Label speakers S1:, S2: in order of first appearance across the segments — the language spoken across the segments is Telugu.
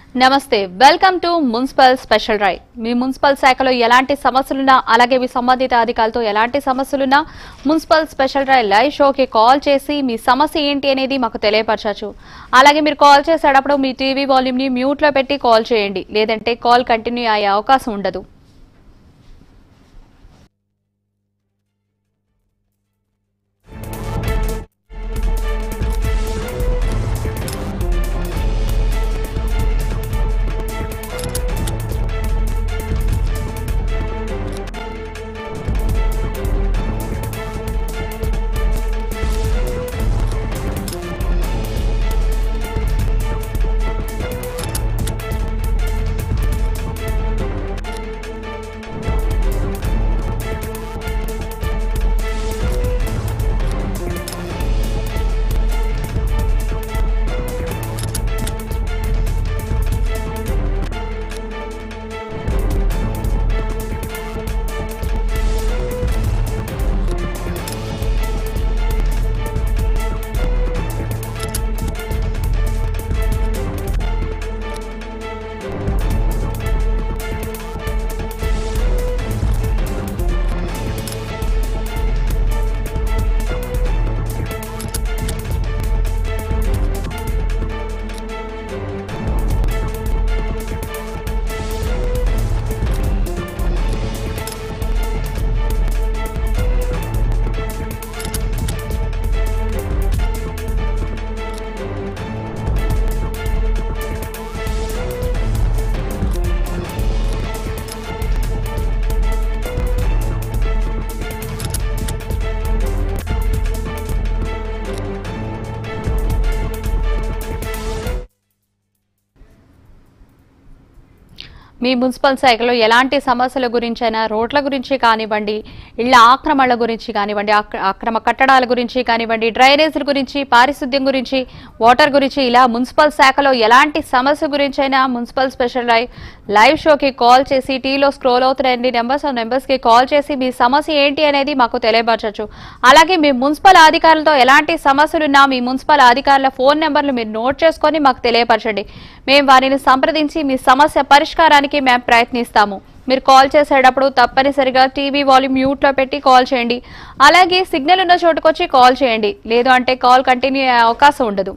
S1: నమస్తే welcome to municipal special drive మీ మున్సిపల్ శాఖలో ఎలాంటి సమస్యలున్నా అలాగే మీ సంబంధిత అధికారులతో ఎలాంటి సమస్యలున్నా మున్సిపల్ స్పెషల్ డ్రైవ్ లైవ్ షోకి కాల్ చేసి మీ సమస్య ఏంటి అనేది మాకు తెలియపరచచ్చు అలాగే మీరు కాల్ చేసేటప్పుడు మీ టీవీ వాల్యూమ్ని మ్యూట్లో పెట్టి కాల్ చేయండి లేదంటే కాల్ కంటిన్యూ అయ్యే అవకాశం ఉండదు మీ మున్సిపల్ శాఖలో ఎలాంటి సమస్యల గురించైనా రోడ్ల గురించి కానివ్వండి ఇళ్ల ఆక్రమణల గురించి కానివ్వండి ఆక్ర- అక్రమ కట్టడాల గురించి కానివ్వండి డ్రైనేజీల గురించి పారిశుద్ధ్యం గురించి వాటర్ గురించి ఇలా మున్సిపల్ శాఖలో ఎలాంటి సమస్య గురించైనా మున్సిపల్ స్పెషల్ లైవ్ లైవ్ షోకి కాల్ చేసి టీలో స్క్రోల్ అవుతున్నాయండి నెంబర్స్ ఆ నెంబర్స్కి కాల్ చేసి మీ సమస్య ఏంటి అనేది మాకు తెలియపరచచ్చు అలాగే మీ మున్సిపల్ అధికారులతో ఎలాంటి సమస్యలున్నా మీ మున్సిపల్ అధికారుల ఫోన్ నెంబర్లు మీరు నోట్ చేసుకొని మాకు తెలియపరచండి మేము వారిని సంప్రదించి మీ సమస్య పరిష్కారానికి మేము ప్రయత్నిస్తాము మీరు కాల్ చేసేటప్పుడు తప్పనిసరిగా టీవీ వాల్యూమ్ మ్యూట్లో పెట్టి కాల్ చేయండి అలాగే సిగ్నల్ ఉన్న చోటుకొచ్చి కాల్ చేయండి లేదు అంటే కాల్ కంటిన్యూ అయ్యే అవకాశం ఉండదు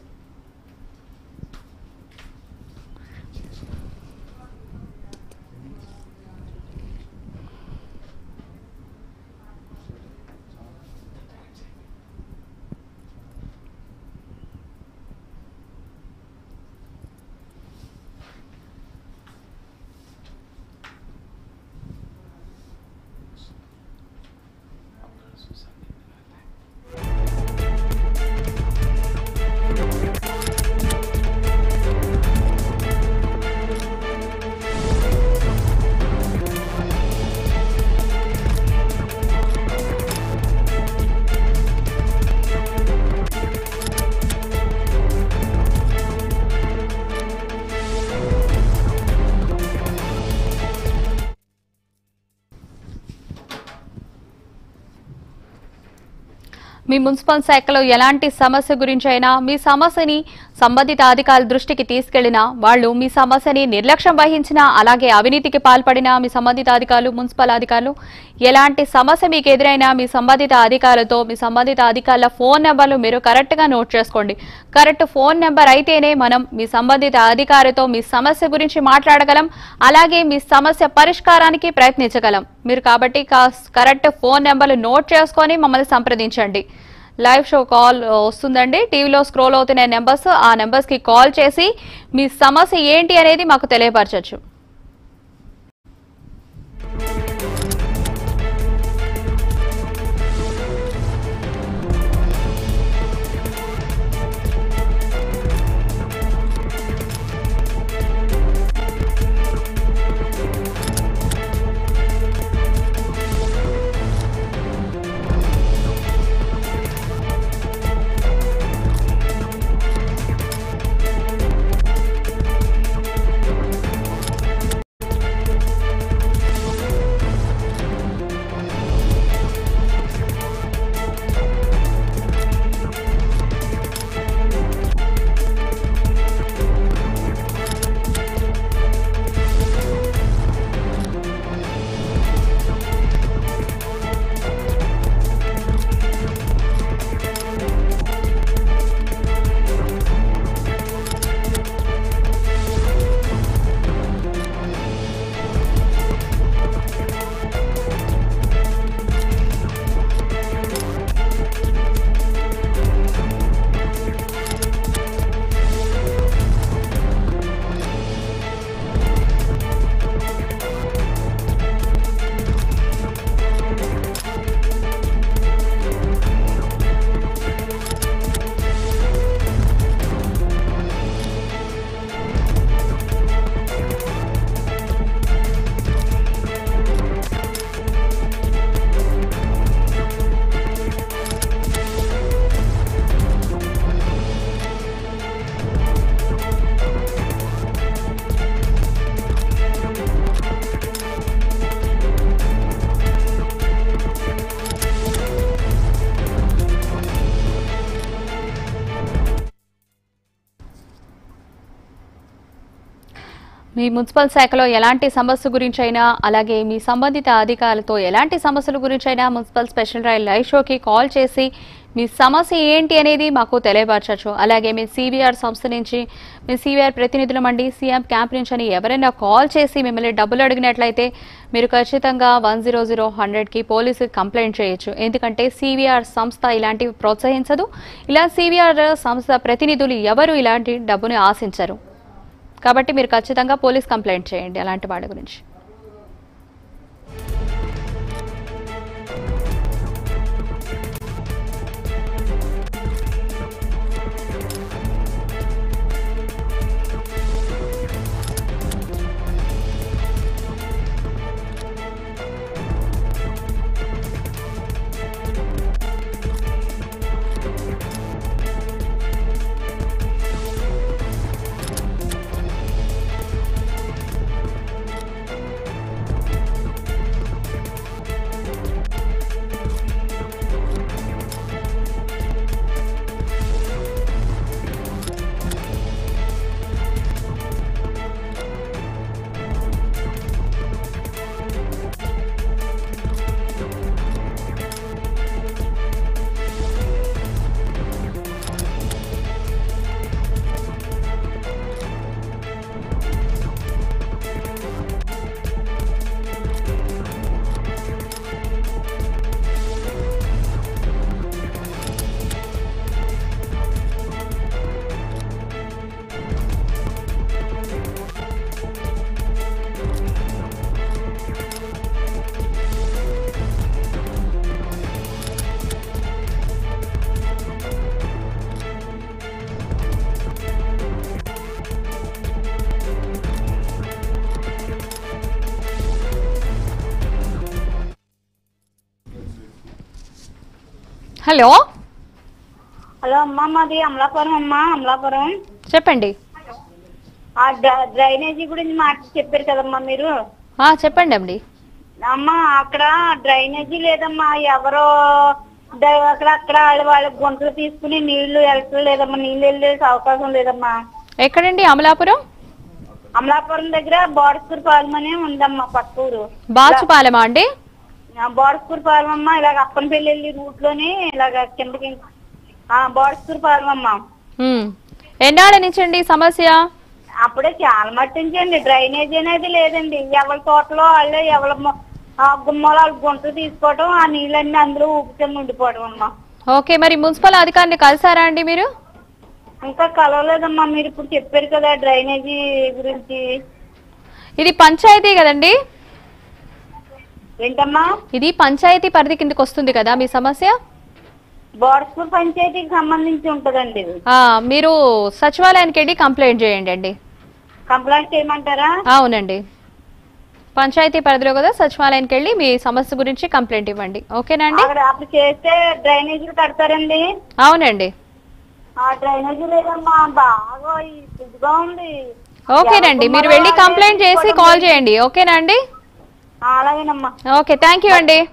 S1: మీ మున్సిపల్ శాఖలో ఎలాంటి సమస్య గురించి అయినా మీ సమస్యని సంబంధిత అధికారుల దృష్టికి తీసుకెళ్లినా వాళ్ళు మీ సమస్యని నిర్లక్ష్యం వహించినా అలాగే అవినీతికి పాల్పడిన మీ సంబంధిత అధికారులు మున్సిపల్ అధికారులు ఎలాంటి సమస్య మీకు ఎదురైనా మీ సంబంధిత అధికారులతో మీ సంబంధిత అధికారుల ఫోన్ నెంబర్లు మీరు కరెక్ట్గా నోట్ చేసుకోండి కరెక్ట్ ఫోన్ నెంబర్ అయితేనే మనం మీ సంబంధిత అధికారితో మీ సమస్య గురించి మాట్లాడగలం అలాగే మీ సమస్య పరిష్కారానికి ప్రయత్నించగలం మీరు కాబట్టి కాస్- కరెక్ట్ ఫోన్ నెంబర్లు నోట్ చేసుకొని మమ్మల్ని సంప్రదించండి లైవ్ షో కాల్ వస్తుందండి టీవీలో స్క్రోల్ అవుతున్న నెంబర్స్ ఆ నెంబర్స్కి కాల్ చేసి మీ సమస్య ఏంటి అనేది మాకు తెలియపరచచ్చు మీ మున్సిపల్ శాఖలో ఎలాంటి సమస్య గురించైనా అలాగే మీ సంబంధిత అధికారులతో ఎలాంటి సమస్యల గురించైనా మున్సిపల్ స్పెషల్ రైల్ లైవ్ షోకి కాల్ చేసి మీ సమస్య ఏంటి అనేది మాకు తెలియపరచచ్చు అలాగే మీ సివిఆర్ సంస్థ నుంచి మీ సివిఆర్ ప్రతినిధులు మండి సీఎం క్యాంప్ నుంచి అని ఎవరైనా కాల్ చేసి మిమ్మల్ని డబ్బులు అడిగినట్లయితే మీరు ఖచ్చితంగా వన్ జీరో జీరో హండ్రెడ్కి పోలీసుకి కంప్లైంట్ చేయొచ్చు ఎందుకంటే సివిఆర్ సంస్థ ఇలాంటివి ప్రోత్సహించదు ఇలా సివిఆర్ సంస్థ ప్రతినిధులు ఎవరు ఇలాంటి డబ్బుని ఆశించరు కాబట్టి మీరు ఖచ్చితంగా పోలీస్ కంప్లైంట్ చేయండి అలాంటి వాడి గురించి హలో
S2: హలో అమ్మా మాది అమలాపురం అమ్మా అమలాపురం
S1: చెప్పండి
S2: ఆ డ్ర- డ్రైనేజీ గురించి మాట చెప్పారు కదమ్మా మీరు
S1: ఆ, చెప్పండి అండి
S2: అమ్మా అక్కడ డ్రైనేజీ లేదమ్మా ఎవరో డ- అక్కడ అక్కడ వాళ్ళ- వాళ్ళ గుంటలు తీసుకుని నీళ్లు వెళ్ళట్లేదమ్మా నీళ్ళు వెళ్ళే అవకాశం లేదమ్మా
S1: ఎక్కడండి అమలాపురం
S2: అమలాపురం దగ్గర బోడస్కూర్ పాలెం అని ఉందమ్మా పక్క ఊరు
S1: బాచుపాలెమా అండి
S2: ఆ, బోడస్కూర్ పాలెం అమ్మా ఇలాగ అప్పనపల్లి వెళ్ళి రూట్ లోని ఇలాగ కిందకి ఆ, బోడస్కూర్ పాలెం అమ్మా
S1: ఉమ్. ఎన్నాళ్ళ నుంచి అండి ఈ సమస్య
S2: అప్పుడే చాలా మట్టించండి డ్రైనేజ్ అనేది లేదండి ఎవరి తోటలో వాళ్ళే ఎవరి మొ- ఆ గుమ్మలో వాళ్ళ గుంటలు తీసుకోవడం ఆ నీళ్ళన్నీ అందులో ఊపుకొని ఉండిపోవడం అమ్మా
S1: ఓకే మరి మున్సిపల్ అధికారిని కలిసారా అండి మీరు
S2: ఇంకా కలవలేదమ్మా మీరు ఇప్పుడు చెప్పారు కదా డ్రైనేజీ గురించి
S1: ఇది పంచాయతీ కదండి
S2: ఏంటమ్మా
S1: ఇది పంచాయతీ పరిధి కిందకి వస్తుంది కదా మీ సమస్య
S2: బోర్డ్స్పూర్ పంచాయతీకి సంబంధించి ఉంటదండి ఇది
S1: ఆ, మీరు సచివాలయానికి వెళ్ళి కంప్లైంట్ చేయండి అండి
S2: కంప్లైంట్ చేయమంటారా
S1: అవునండి పంచాయతీ పరిధిలో కదా సచివాలయానికి వెళ్ళి మీ సమస్య గురించి కంప్లైంట్ ఇవ్వండి ఓకేనా అండి
S2: అక్కడ అప్పుడు చేస్తే డ్రైనేజీలు కడతారండి
S1: అవునండి
S2: ఆ డ్రైనేజీ లేదమ్మా బాగా ఇదిగా ఉంది
S1: ఓకేనండి మీరు వెళ్ళి కంప్లైంట్ చేసి కాల్ చేయండి ఓకేనా అండి
S2: ఆ, అలాగేనమ్మా
S1: ఓకే థ్యాంక్ యూ అండి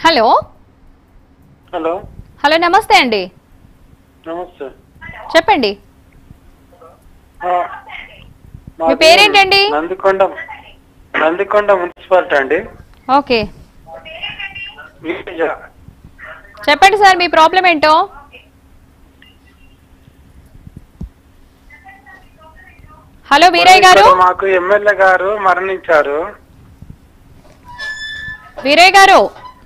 S1: హలో
S3: హలో
S1: హలో నమస్తే అండి
S3: నమస్తే
S1: చెప్పండి
S3: ఆ,
S1: మీ
S3: మాది
S1: పేరేంటండి?
S3: నందికొండ నందికొండ మున్సిపాలిటీ అండి
S1: ఓకే
S3: విలేజ్
S1: చెప్పండి సార్ మీ ప్రాబ్లం ఏంటో హలో వీరయ్య గారు
S3: ఇక్కడ మాకు ఎమ్మెల్యే గారు మరణించారు
S1: వీరయ్య గారు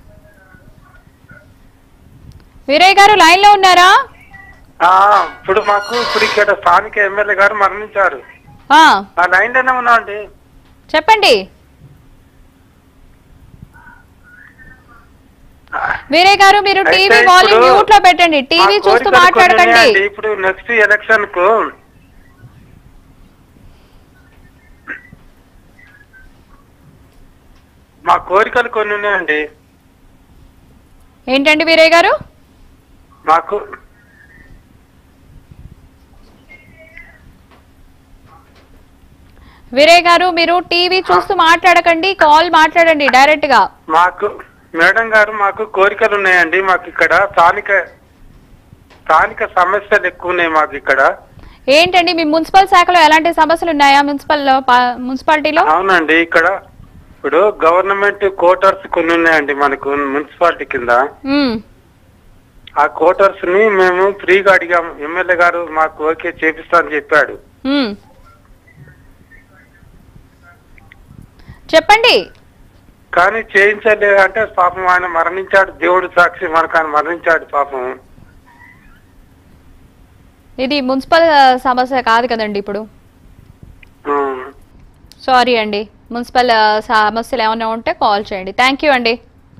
S1: వీరయ్య గారు లైన్ లో ఉన్నారా
S3: ఆ, ఇప్పుడు మాకు ఇప్పుడు ఇక్కడ స్థానిక ఎమ్మెల్యే గారు మరణించారు
S1: ఆ,
S3: ఆ లైన్ లోనే ఉన్నా అండి
S1: చెప్పండి వీరయ్య గారు మీరు
S3: అయితే
S1: టీవీ వాల్యూమ్
S3: ఇప్పుడు
S1: మ్యూట్ లో పెట్టండి టీవీ
S3: మా
S1: చూస్తూ
S3: కోరికలు కొన్ని
S1: మాట్లాడకండి
S3: ఉన్నాయండి. ఇప్పుడు నెక్స్ట్ ఎలక్షన్ కు మా కోరికలు కొన్ని ఉన్నాయండి
S1: ఏంటండి వీరయ్య గారు
S3: మాకు
S1: వీరయ్య గారు మీరు టీవీ చూస్తూ మాట్లాడకండి కాల్ మాట్లాడండి డైరెక్ట్ గా
S3: మాకు మేడం గారు మాకు కోరికలు ఉన్నాయండి మాకు ఇక్కడ స్థానిక స్థానిక సమస్యలు ఎక్కువ ఉన్నాయి మాకు ఇక్కడ
S1: ఏంటండి మీ మున్సిపల్ శాఖలో ఎలాంటి సమస్యలు ఉన్నాయా మున్సిపల్ పా- మున్సిపాలిటీలో
S3: అవునండి ఇక్కడ ఇప్పుడు గవర్నమెంట్ కోటర్స్ కొన్ని ఉన్నాయండి మనకు మున్సిపాలిటీ కింద
S1: ఉమ్,
S3: ఆ కోటర్స్ ని మేము ఫ్రీగా అడిగాం ఎమ్మెల్యే గారు మాకు ఓకే చేపిస్తా అని చెప్పాడు
S1: ఉమ్. చెప్పండి
S3: కానీ చేయించలేదు అంటే పాపం ఆయన మరణించాడు దేవుడు సాక్షి మనకు ఆయన మరణించాడు పాపం
S1: ఇది మున్సిపల్ ఆ, సమస్య కాదు కదండి ఇప్పుడు
S3: ఆ.
S1: సారీ అండి మున్సిపల్ ఆ, సమస్యలు ఏమైనా ఉంటే కాల్ చేయండి థ్యాంక్ యూ అండి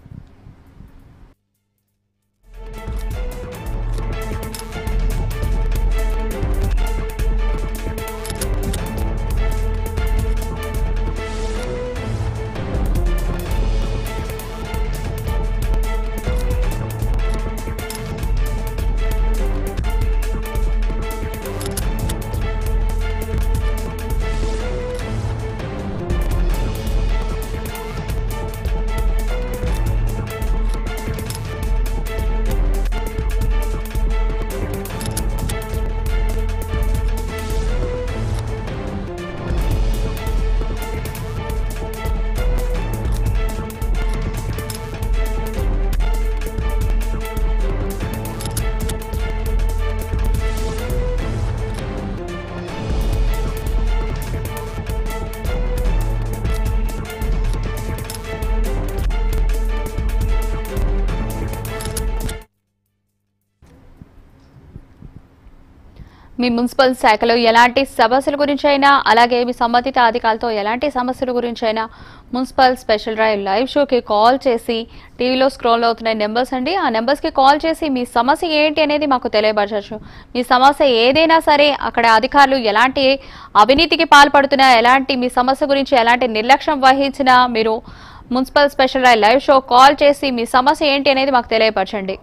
S1: మీ మున్సిపల్ శాఖలో ఎలాంటి సమస్యల గురించి అయినా అలాగే మీ సంబంధిత అధికారులతో ఎలాంటి సమస్యల గురించి అయినా మున్సిపల్ స్పెషల్ డ్రైవ్ లైవ్ షోకి కాల్ చేసి టీవీలో స్క్రోల్ అవుతున్న నెంబర్స్ అండి ఆ నెంబర్స్కి కాల్ చేసి మీ సమస్య ఏంటి అనేది మాకు తెలియపరచచ్చు మీ సమస్య ఏదైనా సరే అక్కడ అధికారులు ఎలాంటి అవినీతికి పాల్పడుతున్నా ఎలాంటి మీ సమస్య గురించి ఎలాంటి నిర్లక్ష్యం వహించినా మీరు municipal special drive live show call చేసి మీ సమస్య ఏంటి అనేది మాకు తెలియపరచండి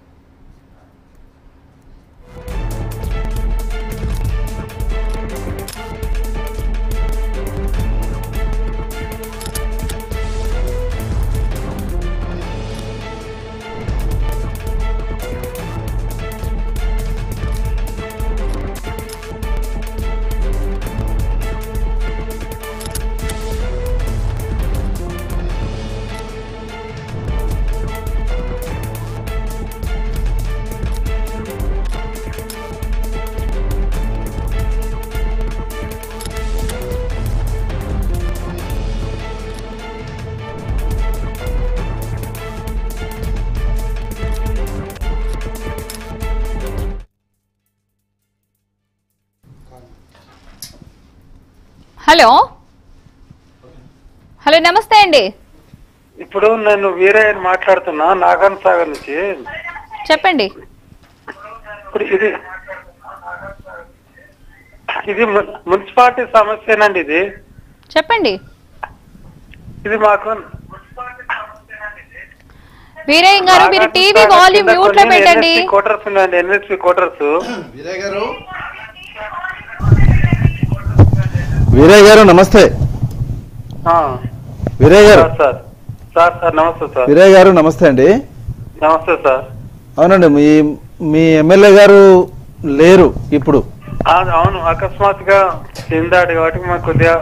S1: హలో హలో నమస్తే అండి
S3: ఇప్పుడు నేను వీరయ్య మాట్లాడుతున్నా నాగాన్ సాగర్ నుంచి
S1: చెప్పండి
S3: ఇప్పుడు ఇది ఇది ము- మున్సిపాలిటీ సమస్యనండి ఇది
S1: చెప్పండి
S3: ఇది మాకు
S1: వీరయ్య గారు మీరు టీవీ వాల్యూమ్ మ్యూట్ లో పెట్టండి
S3: కోటర్స్ ఉన్నాయండి ఎన్ఎస్పి కోటర్స్
S4: వీరయ్య గారు వీరయ్య గారు నమస్తే Veeraiah garu
S3: sir sir sir నమస్తే సార్
S4: వీరయ్య గారు నమస్తే అండి
S3: నమస్తే సార్
S4: అవునండి మీ మీ ఎమ్మెల్యే గారు లేరు ఇప్పుడు
S3: ఆ, అవును అకస్మాత్తుగా చెందాడు కాబట్టి మాకు కొద్దిగా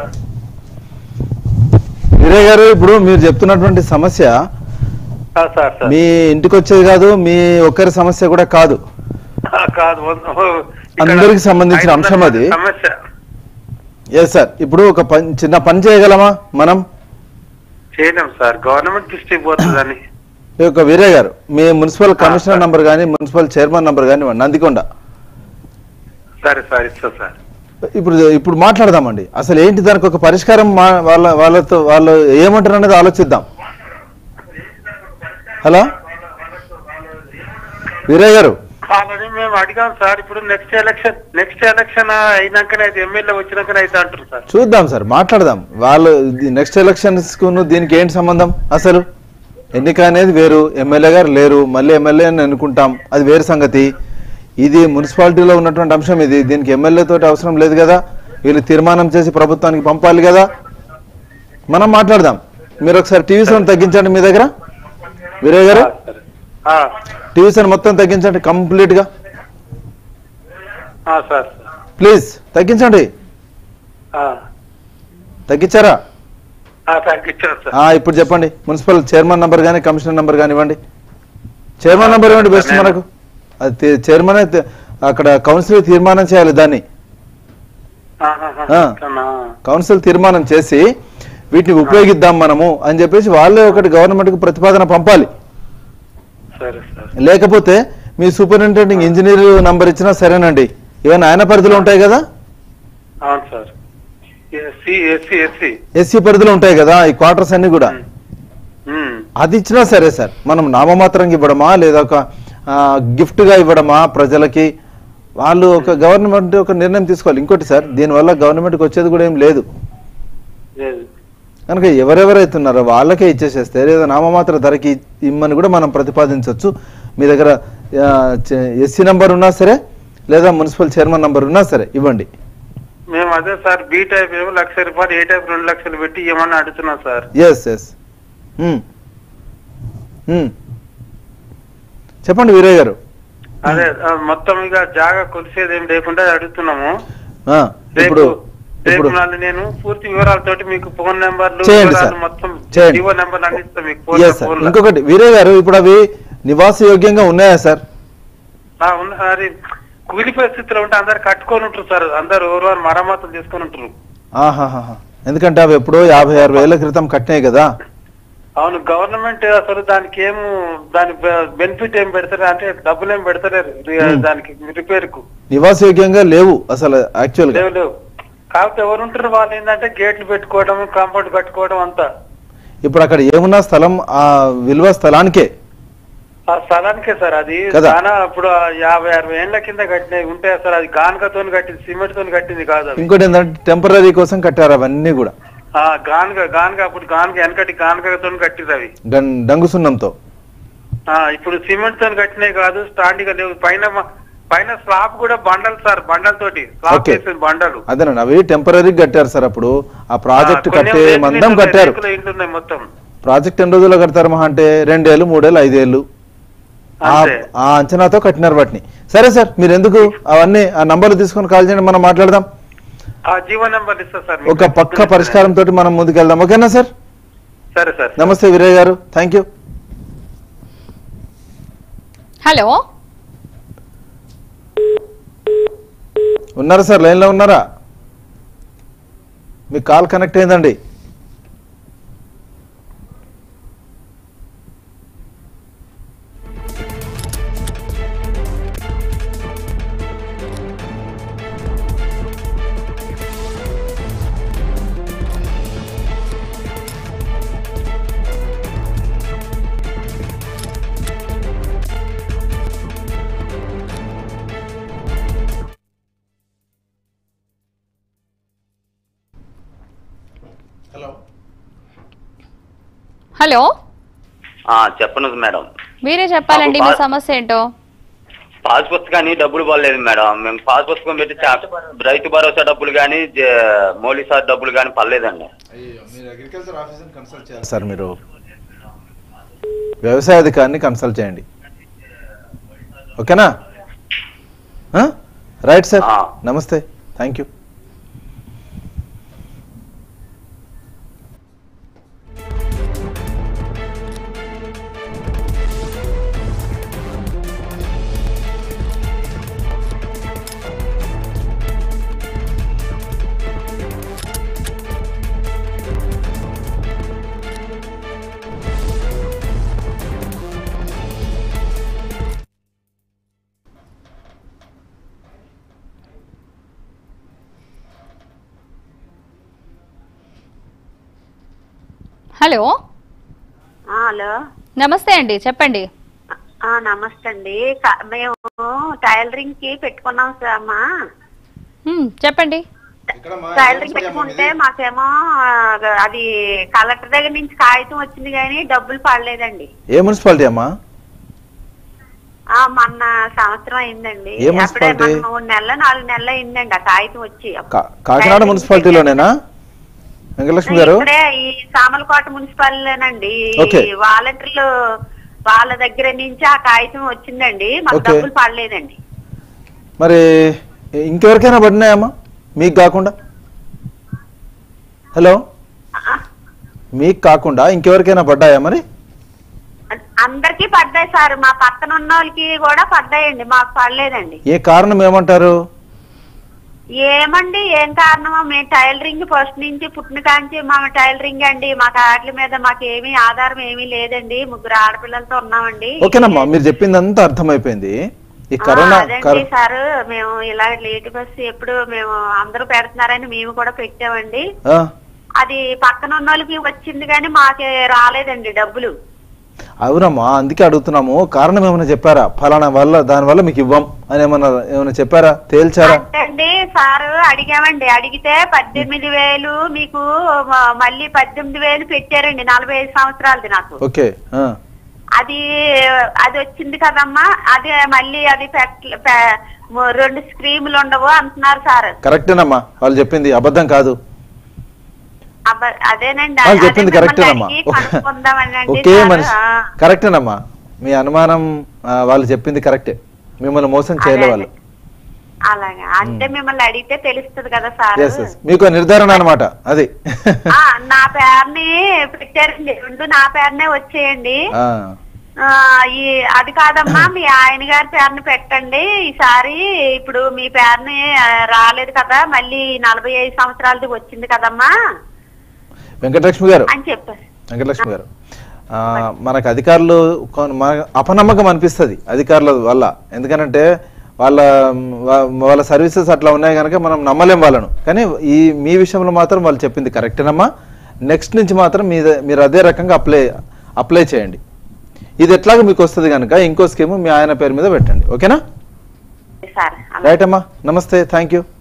S4: వీరయ్య గారు ఇప్పుడు మీరు చెప్తున్నటువంటి సమస్య
S3: ఆ, సార్ సార్
S4: మీ ఇంటికి వచ్చేది కాదు మీ ఒక్కరి సమస్య కూడా కాదు
S3: ఆ, కాదు వంద- ఓ, ఇక్కడ
S4: అందరికి సంబంధించిన
S3: ఐదు
S4: అంశం అది.
S3: సమస్య
S4: ఎస్ సార్ ఇప్పుడు ఒక పని చిన్న పని చేయగలమా మనం
S3: చేయలేం సార్ గవర్నమెంట్ దృష్టికి పోతుందని
S4: ఈ యొక్క వీరయ్య గారు మీ మున్సిపల్ కమిషనర్
S3: సార్.
S4: నంబర్ కానీ మున్సిపల్ చైర్మన్ నంబర్ కానీ నందికొండ
S3: సరే సార్ ఇస్తా సార్
S4: ఇప్పుడు ఇప్పుడు మాట్లాడదామండి అసలు ఏంటి దానికి ఒక పరిష్కారం మా- వాళ్ళ వాళ్ళతో వాళ్ళు ఏమంటారు అనేది ఆలోచిద్దాం హలో వీరయ్య గారు
S3: ఆల్రెడీ మేము అడిగాం సార్ ఇప్పుడు నెక్స్ట్ ఎలక్షన్ నెక్స్ట్ ఎలక్షన్ అయినాకనే అయితే ఎమ్మెల్యే వచ్చినాకనే అయితే అంటారు సార్
S4: చూద్దాం సార్ మాట్లాడదాం వాళ్ళు నెక్స్ట్ ఎలక్షన్స్ కు దీనికి ఏంటి సంబంధం అసలు ఎన్నిక అనేది వేరు ఎమ్మెల్యే గారు లేరు మళ్ళీ ఎమ్మెల్యే అని అనుకుంటాం అది వేరు సంగతి ఇది మున్సిపాలిటీలో ఉన్నటువంటి అంశం ఇది దీనికి ఎమ్మెల్యే తోటి అవసరం లేదు కదా వీళ్ళు తీర్మానం చేసి ప్రభుత్వానికి పంపాలి కదా మనం మాట్లాడదాం మీరు ఒకసారి టీవీ సౌండ్ తగ్గించండి మీ దగ్గర వీరయ్య గారు
S3: ఆ, సరే ఆ,
S4: టీవీ సౌండ్ మొత్తం తగ్గించండి కంప్లీట్ గా
S3: ఆ, సార్
S4: ప్లీజ్ తగ్గించండి
S3: ఆ,
S4: తగ్గించారా
S3: ఆ, తగ్గించారు సార్
S4: ఆ, ఇప్పుడు చెప్పండి మున్సిపల్ చైర్మన్ నంబర్ కానీ కమిషనర్ నంబర్ కానీ ఇవ్వండి చైర్మన్ నంబర్ ఇవ్వండి బెస్ట్
S3: నేను-
S4: మనకు అది తే- చైర్మన్ అయితే అక్కడ కౌన్సిల్ తీర్మానం చేయాలి దాన్ని
S3: ఆహాహా,
S4: ఆ.
S3: అట్లనా?
S4: కౌన్సిల్ తీర్మానం చేసి వీటిని ఉపయోగిద్దాం మనము అని చెప్పేసి వాళ్ళే ఒకటి గవర్నమెంట్ కు ప్రతిపాదన పంపాలి
S3: సరే సార్
S4: లేకపోతే మీ సూపరింటెండింగ్ ఇంజనీర్ నంబర్ ఇచ్చినా సరేనండి ఏమైనా ఆయన పరిధిలో ఉంటాయి కదా
S3: అవును sir SC SC SC
S4: SC పరిధిలో ఉంటాయి కదా ఈ క్వార్టర్స్ అన్ని కూడా
S3: ఉమ్,
S4: అది ఇచ్చినా సరే సార్ మనం నామమాత్రంగా ఇవ్వడమా లేదా ఒక ఆ, gift గా ఇవ్వడమా ప్రజలకి వాళ్ళు ఒక గవర్నమెంట్ ఒక నిర్ణయం తీసుకోవాలి ఇంకోటి సార్ దీనివల్ల గవర్నమెంట్కి వచ్చేది కూడా ఏం లేదు
S3: లేదు
S4: కనుక ఎవరెవరైతే ఉన్నారో వాళ్ళకే ఇచ్చేసేస్తే లేదా నామమాత్ర ధరకి ఇమ్మని కూడా మనం ప్రతిపాదించవచ్చు మీ దగ్గర ఎస్సీ నంబర్ ఉన్నా సరే లేదా మున్సిపల్ చైర్మన్ నంబర్ ఉన్నా సరే ఇవ్వండి
S3: మేము అదే సార్ బి టైప్ ఏమో లక్ష రూపాయలు ఏ టైప్ రెండు లక్షలు పెట్టి ఏమన్నా అడుగుతున్నాం సార్
S4: ఎస్ ఎస్ చెప్పండి వీరయ్య గారు
S3: అదే ఆ, మొత్తం ఇక జాగా కొలిసేది ఏం లేకుండా అడుగుతున్నాము
S4: ఆ,
S3: రేపు
S4: ఇప్పుడు
S3: రేపు
S4: ఇప్పుడు
S3: నాడు నేను పూర్తి వివరాలతోటి మీకు ఫోన్ నెంబర్లు
S4: చేయండి
S3: వివరాలు
S4: సార్.
S3: మొత్తం
S4: చేయండి.
S3: జీవో నెంబర్ అందిస్తాం మీకు ఫోన్
S4: ఎస్ సార్
S3: ఫోన్
S4: ఇంకొకటి వీరయ్య గారు ఇప్పుడు అవి నివాసయోగ్యంగా ఉన్నాయా సార్
S3: అది కూలి పరిస్థితిలో ఉంటే అందరు కట్టుకొని ఉంటారు సార్ అందరు ఎవరు మరమ్మతులు చేసుకొని ఉంటారు
S4: ఆహాహా ఎందుకంటే అవి ఎప్పుడో యాభై ఆరు వేల క్రితం కట్టినాయి కదా
S3: అవును గవర్నమెంట్ అసలు దానికి ఏం దాని బెనిఫిట్ ఏం పెడతారు అంటే డబ్బులు ఏం పెడతలేరు
S4: Hmm.
S3: దానికి రిపేర్ కు
S4: నివాసయోగ్యంగా లేవు అసలు యాక్చువల్ గా
S3: లేవు లేవు కాకపోతే ఎవరు ఉంటారు వాళ్ళు ఏంటంటే గేట్లు పెట్టుకోవడం కాంపౌండ్ కట్టుకోవడం అంతా
S4: ఇప్పుడు అక్కడ ఏమున్నా స్థలం ఆ విలువ స్థలానికే
S3: ఆ స్థలానికే సార్ అది
S4: కదా.
S3: చాలా ఇప్పుడు ఆ యాభై అరవై ఏళ్ల కింద కట్టినవి ఉంటాయి సార్ అది గానుగతో కట్టింది సిమెంట్ తోని కట్టింది కాదు అది
S4: ఇంకోటి ఏంటంటే టెంపరీ కోసం కట్టారు అవన్నీ కూడా
S3: ఆ గానుగ గానుగ అప్పుడు గానుగ వెనకటి గానుగతో కట్టింది అవి
S4: డన్- డంగు సున్నంతో
S3: ఆ ఇప్పుడు సిమెంట్ తోని కట్టినవి కాదు స్టాండింగ్ లేవు పైన మ- పైన స్లాబ్ కూడా బండలు సార్ బండల తోటి స్లాబ్
S4: Okay.
S3: చేసిన బండలు
S4: అదేనండి అవి టెంపరీ కట్టారు సార్ అప్పుడు ఆ ప్రాజెక్ట్
S3: ఆ, కొన్ని
S4: కట్టే
S3: రేకులు
S4: మందం
S3: ఇంటున్నాయి,
S4: కట్టారు
S3: రేకులు ఇంటున్నాయి మొత్తం
S4: ప్రాజెక్ట్ ఎన్ని రోజుల్లో కడతారు మహా అంటే రెండేళ్ళు మూడేళ్ళు ఐదేళ్ళు ఆ
S3: అంతే
S4: ఆ అంచనాతో కట్టినారు వాటిని సరే సార్ మీరు ఎందుకు అవన్నీ ఆ నంబర్లు తీసుకొని కాల్ చేయండి మనం మాట్లాడదాం
S3: ఆ జీవో నెంబర్ ఇస్తా సార్ మీకు.
S4: ఒక పక్క పరిష్కారం తోటి మనం ముందుకెళ్దాం ఓకేనా సార్
S3: సరే సార్
S4: నమస్తే Veeraiah garu thank you
S1: hello
S4: ఉన్నారా సార్ లైన్లో ఉన్నారా మీ కాల్ కనెక్ట్ అయిందండి
S1: హలో
S5: ఆ, చెప్పను మేడం
S1: మీరే చెప్పాలండి మీ
S5: మాకు బా-
S1: సమస్య ఏంటో
S5: పాస్ పుస్తకాన్ని డబ్బులు పడలేదు మేడం మేము పాస్ పుస్తకం పెట్టి చా- రైతు భరోసా డబ్బులు కానీ మౌలిక సార్ డబ్బులు కానీ పడలేదండి
S4: మీరు అగ్రికల్చర్ ఆఫీసర్ కన్సల్ట్ చేయాలి సార్ మీరు వ్యవసాయ అధికారిని కన్సల్ట్ చేయండి ఓకేనా ఆ? రైట్ సార్
S5: ఆ.
S4: నమస్తే థ్యాంక్ యూ
S1: హలో
S2: హలో
S1: నమస్తే అండి చెప్పండి
S2: ఆ, నమస్తే అండి క- మేము టైలరింగ్ కి పెట్టుకున్నాం సార్ అమ్మా
S1: హ్మ్, చెప్పండి
S2: టైలరింగ్ పెట్టుకుంటే మాకేమో ఆ, అది కలెక్టర్ దగ్గర నుంచి కాగితం వచ్చింది కానీ డబ్బులు పడలేదండి
S4: ఏ మున్సిపాలిటీ అమ్మా
S2: ఆ మొన్న సంవత్సరం అయిందండి
S4: ఏ
S2: అప్పుడే
S4: మున్సిపాలిటీ?
S2: మన మూడు నెలలు నాలుగు నెలలు అయిందండి ఆ కాగితం వచ్చి
S4: కా- కాకినాడ మున్సిపాలిటీలోనేనా వెంకటలక్ష్మి గారు
S2: ఇక్కడే ఈ సామలకోట మున్సిపాలిటీనండి
S4: ఓకే.
S2: వాలంటీర్లు వాళ్ళ దగ్గర నుంచి ఆ కాగితం వచ్చిందండి మాకు
S4: ఓకే.
S2: డబ్బులు పడలేదండి
S4: మరి ఇంకెవరికైనా పడినాయమ్మా మీకు కాకుండా హలో
S2: ఆ,
S4: మీకు కాకుండా ఇంకెవరికైనా పడ్డాయా మరి
S2: అందరికీ పడ్డాయి సార్ మా పక్కన ఉన్న వాళ్ళకి కూడా పడ్డాయండి మాకు పడలేదండి
S4: ఏ కారణం ఏమంటారు
S2: ఏమండి ఏం కారణమో మేము టైలరింగ్ ఫస్ట్ నుంచి పుట్టిన కాంచి మా టైలరింగ్ అండి మాకు వాటి మీద మాకు ఏమీ ఆధారం ఏమీ లేదండి ముగ్గురు ఆడపిల్లలతో ఉన్నామండి
S4: ఓకేనమ్మా మీరు చెప్పిందంతా అర్థమైపోయింది ఈ
S2: ఆ,
S4: కరోనా
S2: అదండి
S4: కర-
S2: సార్ మేము ఇలా లేట్ బస్ ఎప్పుడు మేము అందరూ పెడుతున్నారని మేము కూడా పెట్టామండి
S4: ఆ,
S2: అది పక్కన ఉన్న వాళ్ళకి వచ్చింది కానీ మాకే రాలేదండి డబ్బులు
S4: అవునమ్మా అందుకే అడుగుతున్నాము కారణం ఏమైనా చెప్పారా ఫలానా వల్ల దాని వల్ల మీకు ఇవ్వం అని ఏమన్నా ఏమైనా చెప్పారా తేల్చారా
S2: అండి సార్ అడిగామండి అడిగితే పద్దెనిమిది వేలు మీకు మ- మళ్ళీ పద్దెనిమిది వేలు పెట్టారండి నలభై ఐదు సంవత్సరాలది నాకు
S4: ఓకే ఆ,
S2: అది అది వచ్చింది కదమ్మా అది మళ్ళీ అది పెట్ట పె- మ- రెండు స్క్రీములు ఉండవు అంటున్నారు సార్
S4: కరెక్టేనమ్మా వాళ్ళు చెప్పింది అబద్ధం కాదు
S2: అబ్బ- అదేనండి
S4: వాళ్ళు
S2: అదే
S4: చెప్పింది
S2: మిమ్మల్ని
S4: కరెక్టేనమ్మా
S2: అడిగి కనుక్కుందామనండి
S4: ఒకే
S2: సార్.
S4: మనిషి
S2: ఆ,
S4: కరెక్టేనమ్మా మీ అనుమానం ఆ, వాళ్ళు చెప్పింది కరెక్టే మిమ్మల్ని మోసం చేయలే
S2: అదే,
S4: వాళ్ళు
S2: అలాగా అంటే మిమ్మల్ని అడిగితే తెలుస్తుంది కదా సార్
S4: ఎస్ ఎస్ మీకు నిర్ధారణ అనమాట అది
S2: ఆ, నా పేరుని పెట్టారండి రెండు నా పేరునే వచ్చేయండి
S4: ఆ,
S2: ఆ, ఈ అది కాదమ్మా మీ ఆయన గారి పేరుని పెట్టండి ఈసారి ఇప్పుడు మీ పేరుని ఆ, రాలేదు కదా మళ్ళీ నలభై ఐదు సంవత్సరాలది వచ్చింది కదమ్మా
S4: వెంకటలక్ష్మి గారు
S2: అని చెప్పారు
S4: వెంకటలక్ష్మి గారు ఆ, మనకు అధికారులు కొన్- మన అపనమ్మకం అనిపిస్తుంది అధికారుల వల్ల ఎందుకనంటే వాళ్ళ వా- వాళ్ళ సర్వీసెస్ అట్లా ఉన్నాయి కనుక మనం నమ్మలేం వాళ్ళను కానీ ఈ మీ విషయంలో మాత్రం వాళ్ళు చెప్పింది కరెక్టేనమ్మా నెక్స్ట్ నుంచి మాత్రం మీ మీరు అదే రకంగా అప్లై అప్లై చేయండి ఇది ఎట్లాగో మీకు వస్తుంది కనుక ఇంకో స్కీమ్ మీ ఆయన పేరు మీద పెట్టండి ఓకేనా
S2: సార్ అలా.
S4: రైట్ అమ్మా నమస్తే థ్యాంక్ యూ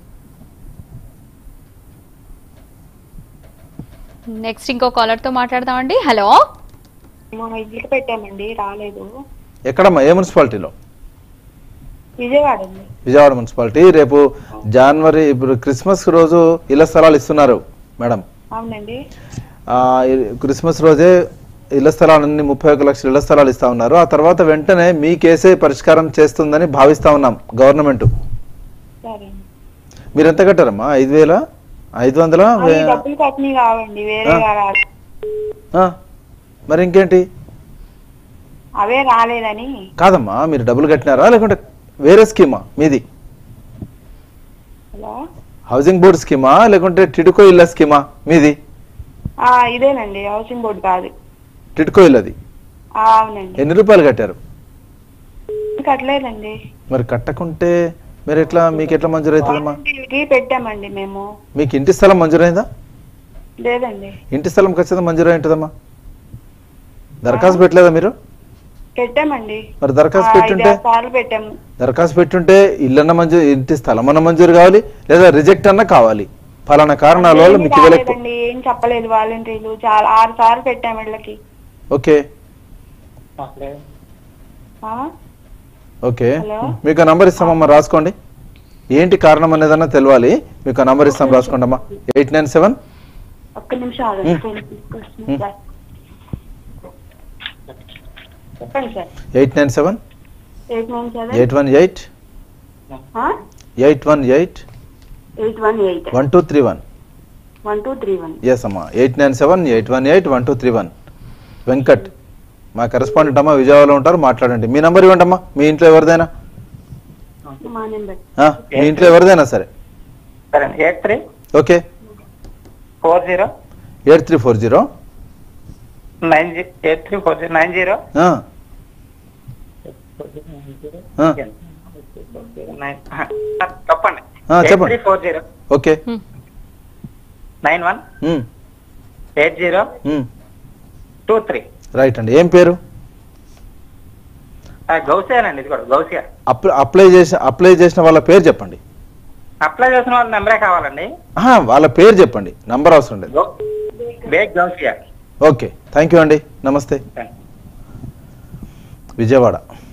S1: నెక్స్ట్ ఇంకో కాలర్ తో మాట్లాడదామండి హలో
S2: మా ఇల్లుకి పెట్టామండి రాలేదు
S4: ఎక్కడమ్మా ఏ మున్సిపాలిటీలో
S2: విజయవాడ అండి
S4: విజయవాడ మున్సిపాలిటీ రేపు జనవరి ఇప్పుడు క్రిస్మస్ రోజు ఇళ్ల స్థలాలు ఇస్తున్నారు మేడం
S2: అవునండి
S4: ఆ, ఈ క్రిస్మస్ రోజే ఇళ్ల స్థలాలన్నీ ముప్పై ఒక లక్షల ఇళ్ల స్థలాలు ఇస్తా ఉన్నారు ఆ తర్వాత వెంటనే మీ కేసే పరిష్కారం చేస్తుందని భావిస్తా ఉన్నాం గవర్నమెంట్
S2: సరే
S4: మీరు ఎంత కట్టారమ్మా ఐదు వేల ఐదు వందల
S2: డబ్బులు కట్టినవి కావండి వేరే రాదు
S4: మరి ఇంకేంటి
S2: అవే రాలేదని
S4: కాదమ్మా మీరు డబ్బులు కట్టినారా లేకుంటే వేరే స్కీమా మీది
S2: హలో
S4: హౌసింగ్ బోర్డ్ స్కీమా లేకుంటే టిడ్కో ఇళ్ళ స్కీమా మీది
S2: ఆ, ఇదేనండి హౌసింగ్ బోర్డు కాదు
S4: టిడ్కో ఇల్లది
S2: ఆ, అవునండి
S4: ఎన్ని రూపాయలు కట్టారు
S2: కట్టలేదండి
S4: మరి కట్టకుంటే మీరు ఎట్లా మీకు ఎట్లా మంజూరు అవుతుందమ్మా
S2: వాలంటీర్కి పెట్టామండి మేము
S4: మీకు ఇంటి స్థలం మంజూరైందా
S2: లేదండి
S4: ఇంటి స్థలం ఖచ్చితంగా మంజూరు ఉంటుందమ్మా దరఖాస్తు పెట్టలేదా మీరు
S2: పెట్టామండి
S4: మరి దరఖాస్తు
S2: ఆ,
S4: పెట్టుంటే
S2: ఐదారు సార్లు పెట్టాము
S4: దరఖాస్తు పెట్టుంటే ఇల్లన్న మంజూరు ఇంటి స్థలం అన్న మంజూరు కావాలి లేదా రిజెక్ట్ అన్న కావాలి ఫలానా కారణాల వల్ల
S2: ఏమీ
S4: మీకు ఇవ్వలేకపో
S2: రాలేదండి ఏం చెప్పలేదు వాలంటీర్లు చాలా ఆరు సార్లు పెట్టాము వీళ్ళకి
S4: ఓకే
S2: ఆ?
S4: Okay
S2: hello?
S4: మీకు నంబర్ ఇస్తామమ్మా రాసుకోండి ఏంటి కారణం అనేదన్నా తెలియాలి మీకు నంబర్ ఇస్తాం రాసుకోండి అమ్మా ఎయిట్ నైన్ సెవెన్
S2: ఒక్క నిమిషం ఆగండి ఫోన్ తీసుకొస్తున్నాను సార్. చెప్పండి sir
S4: eight nine seven
S2: eight nine seven
S4: eight one eight eight one eight
S2: eight one eight
S4: one two three one
S2: one two three one
S4: yes అమ్మా eight nine seven eight one eight one two three one Venkat మా కరెస్పాండెంట్ అమ్మా విజయవాడలో ఉంటారు మాట్లాడండి మీ నెంబర్ ఇవ్వండి అమ్మా మీ ఇంట్లో ఎవరిదైనా
S2: మా నెంబర్
S4: ఆ, మీ ఇంట్లో ఎవరిదైనా సరే
S6: సరే eight three
S4: okay
S6: four zero
S4: eight three four zero
S6: nine జీ eight three four zero nine zero nine చెప్పండి
S4: చెప్పండి.
S6: Three four zero
S4: okay
S1: hmm.
S6: Nine one
S4: um,
S6: eight zero
S4: um.
S6: Two three
S4: right అండి ఏం పేరు
S6: గౌసియానండి ఇది కూడా గౌసియా
S4: అప్లై అప్లై చేసి అప్లై చేసిన వాళ్ళ పేరు చెప్పండి
S6: అప్లై చేసిన వాళ్ళ నెంబరే కావాలండి
S4: ఆహా, వాళ్ళ పేరు చెప్పండి నంబర్ అవసరం లేదు
S6: గౌ- Baig Gousia
S4: okay thank you అండి నమస్తే విజయవాడ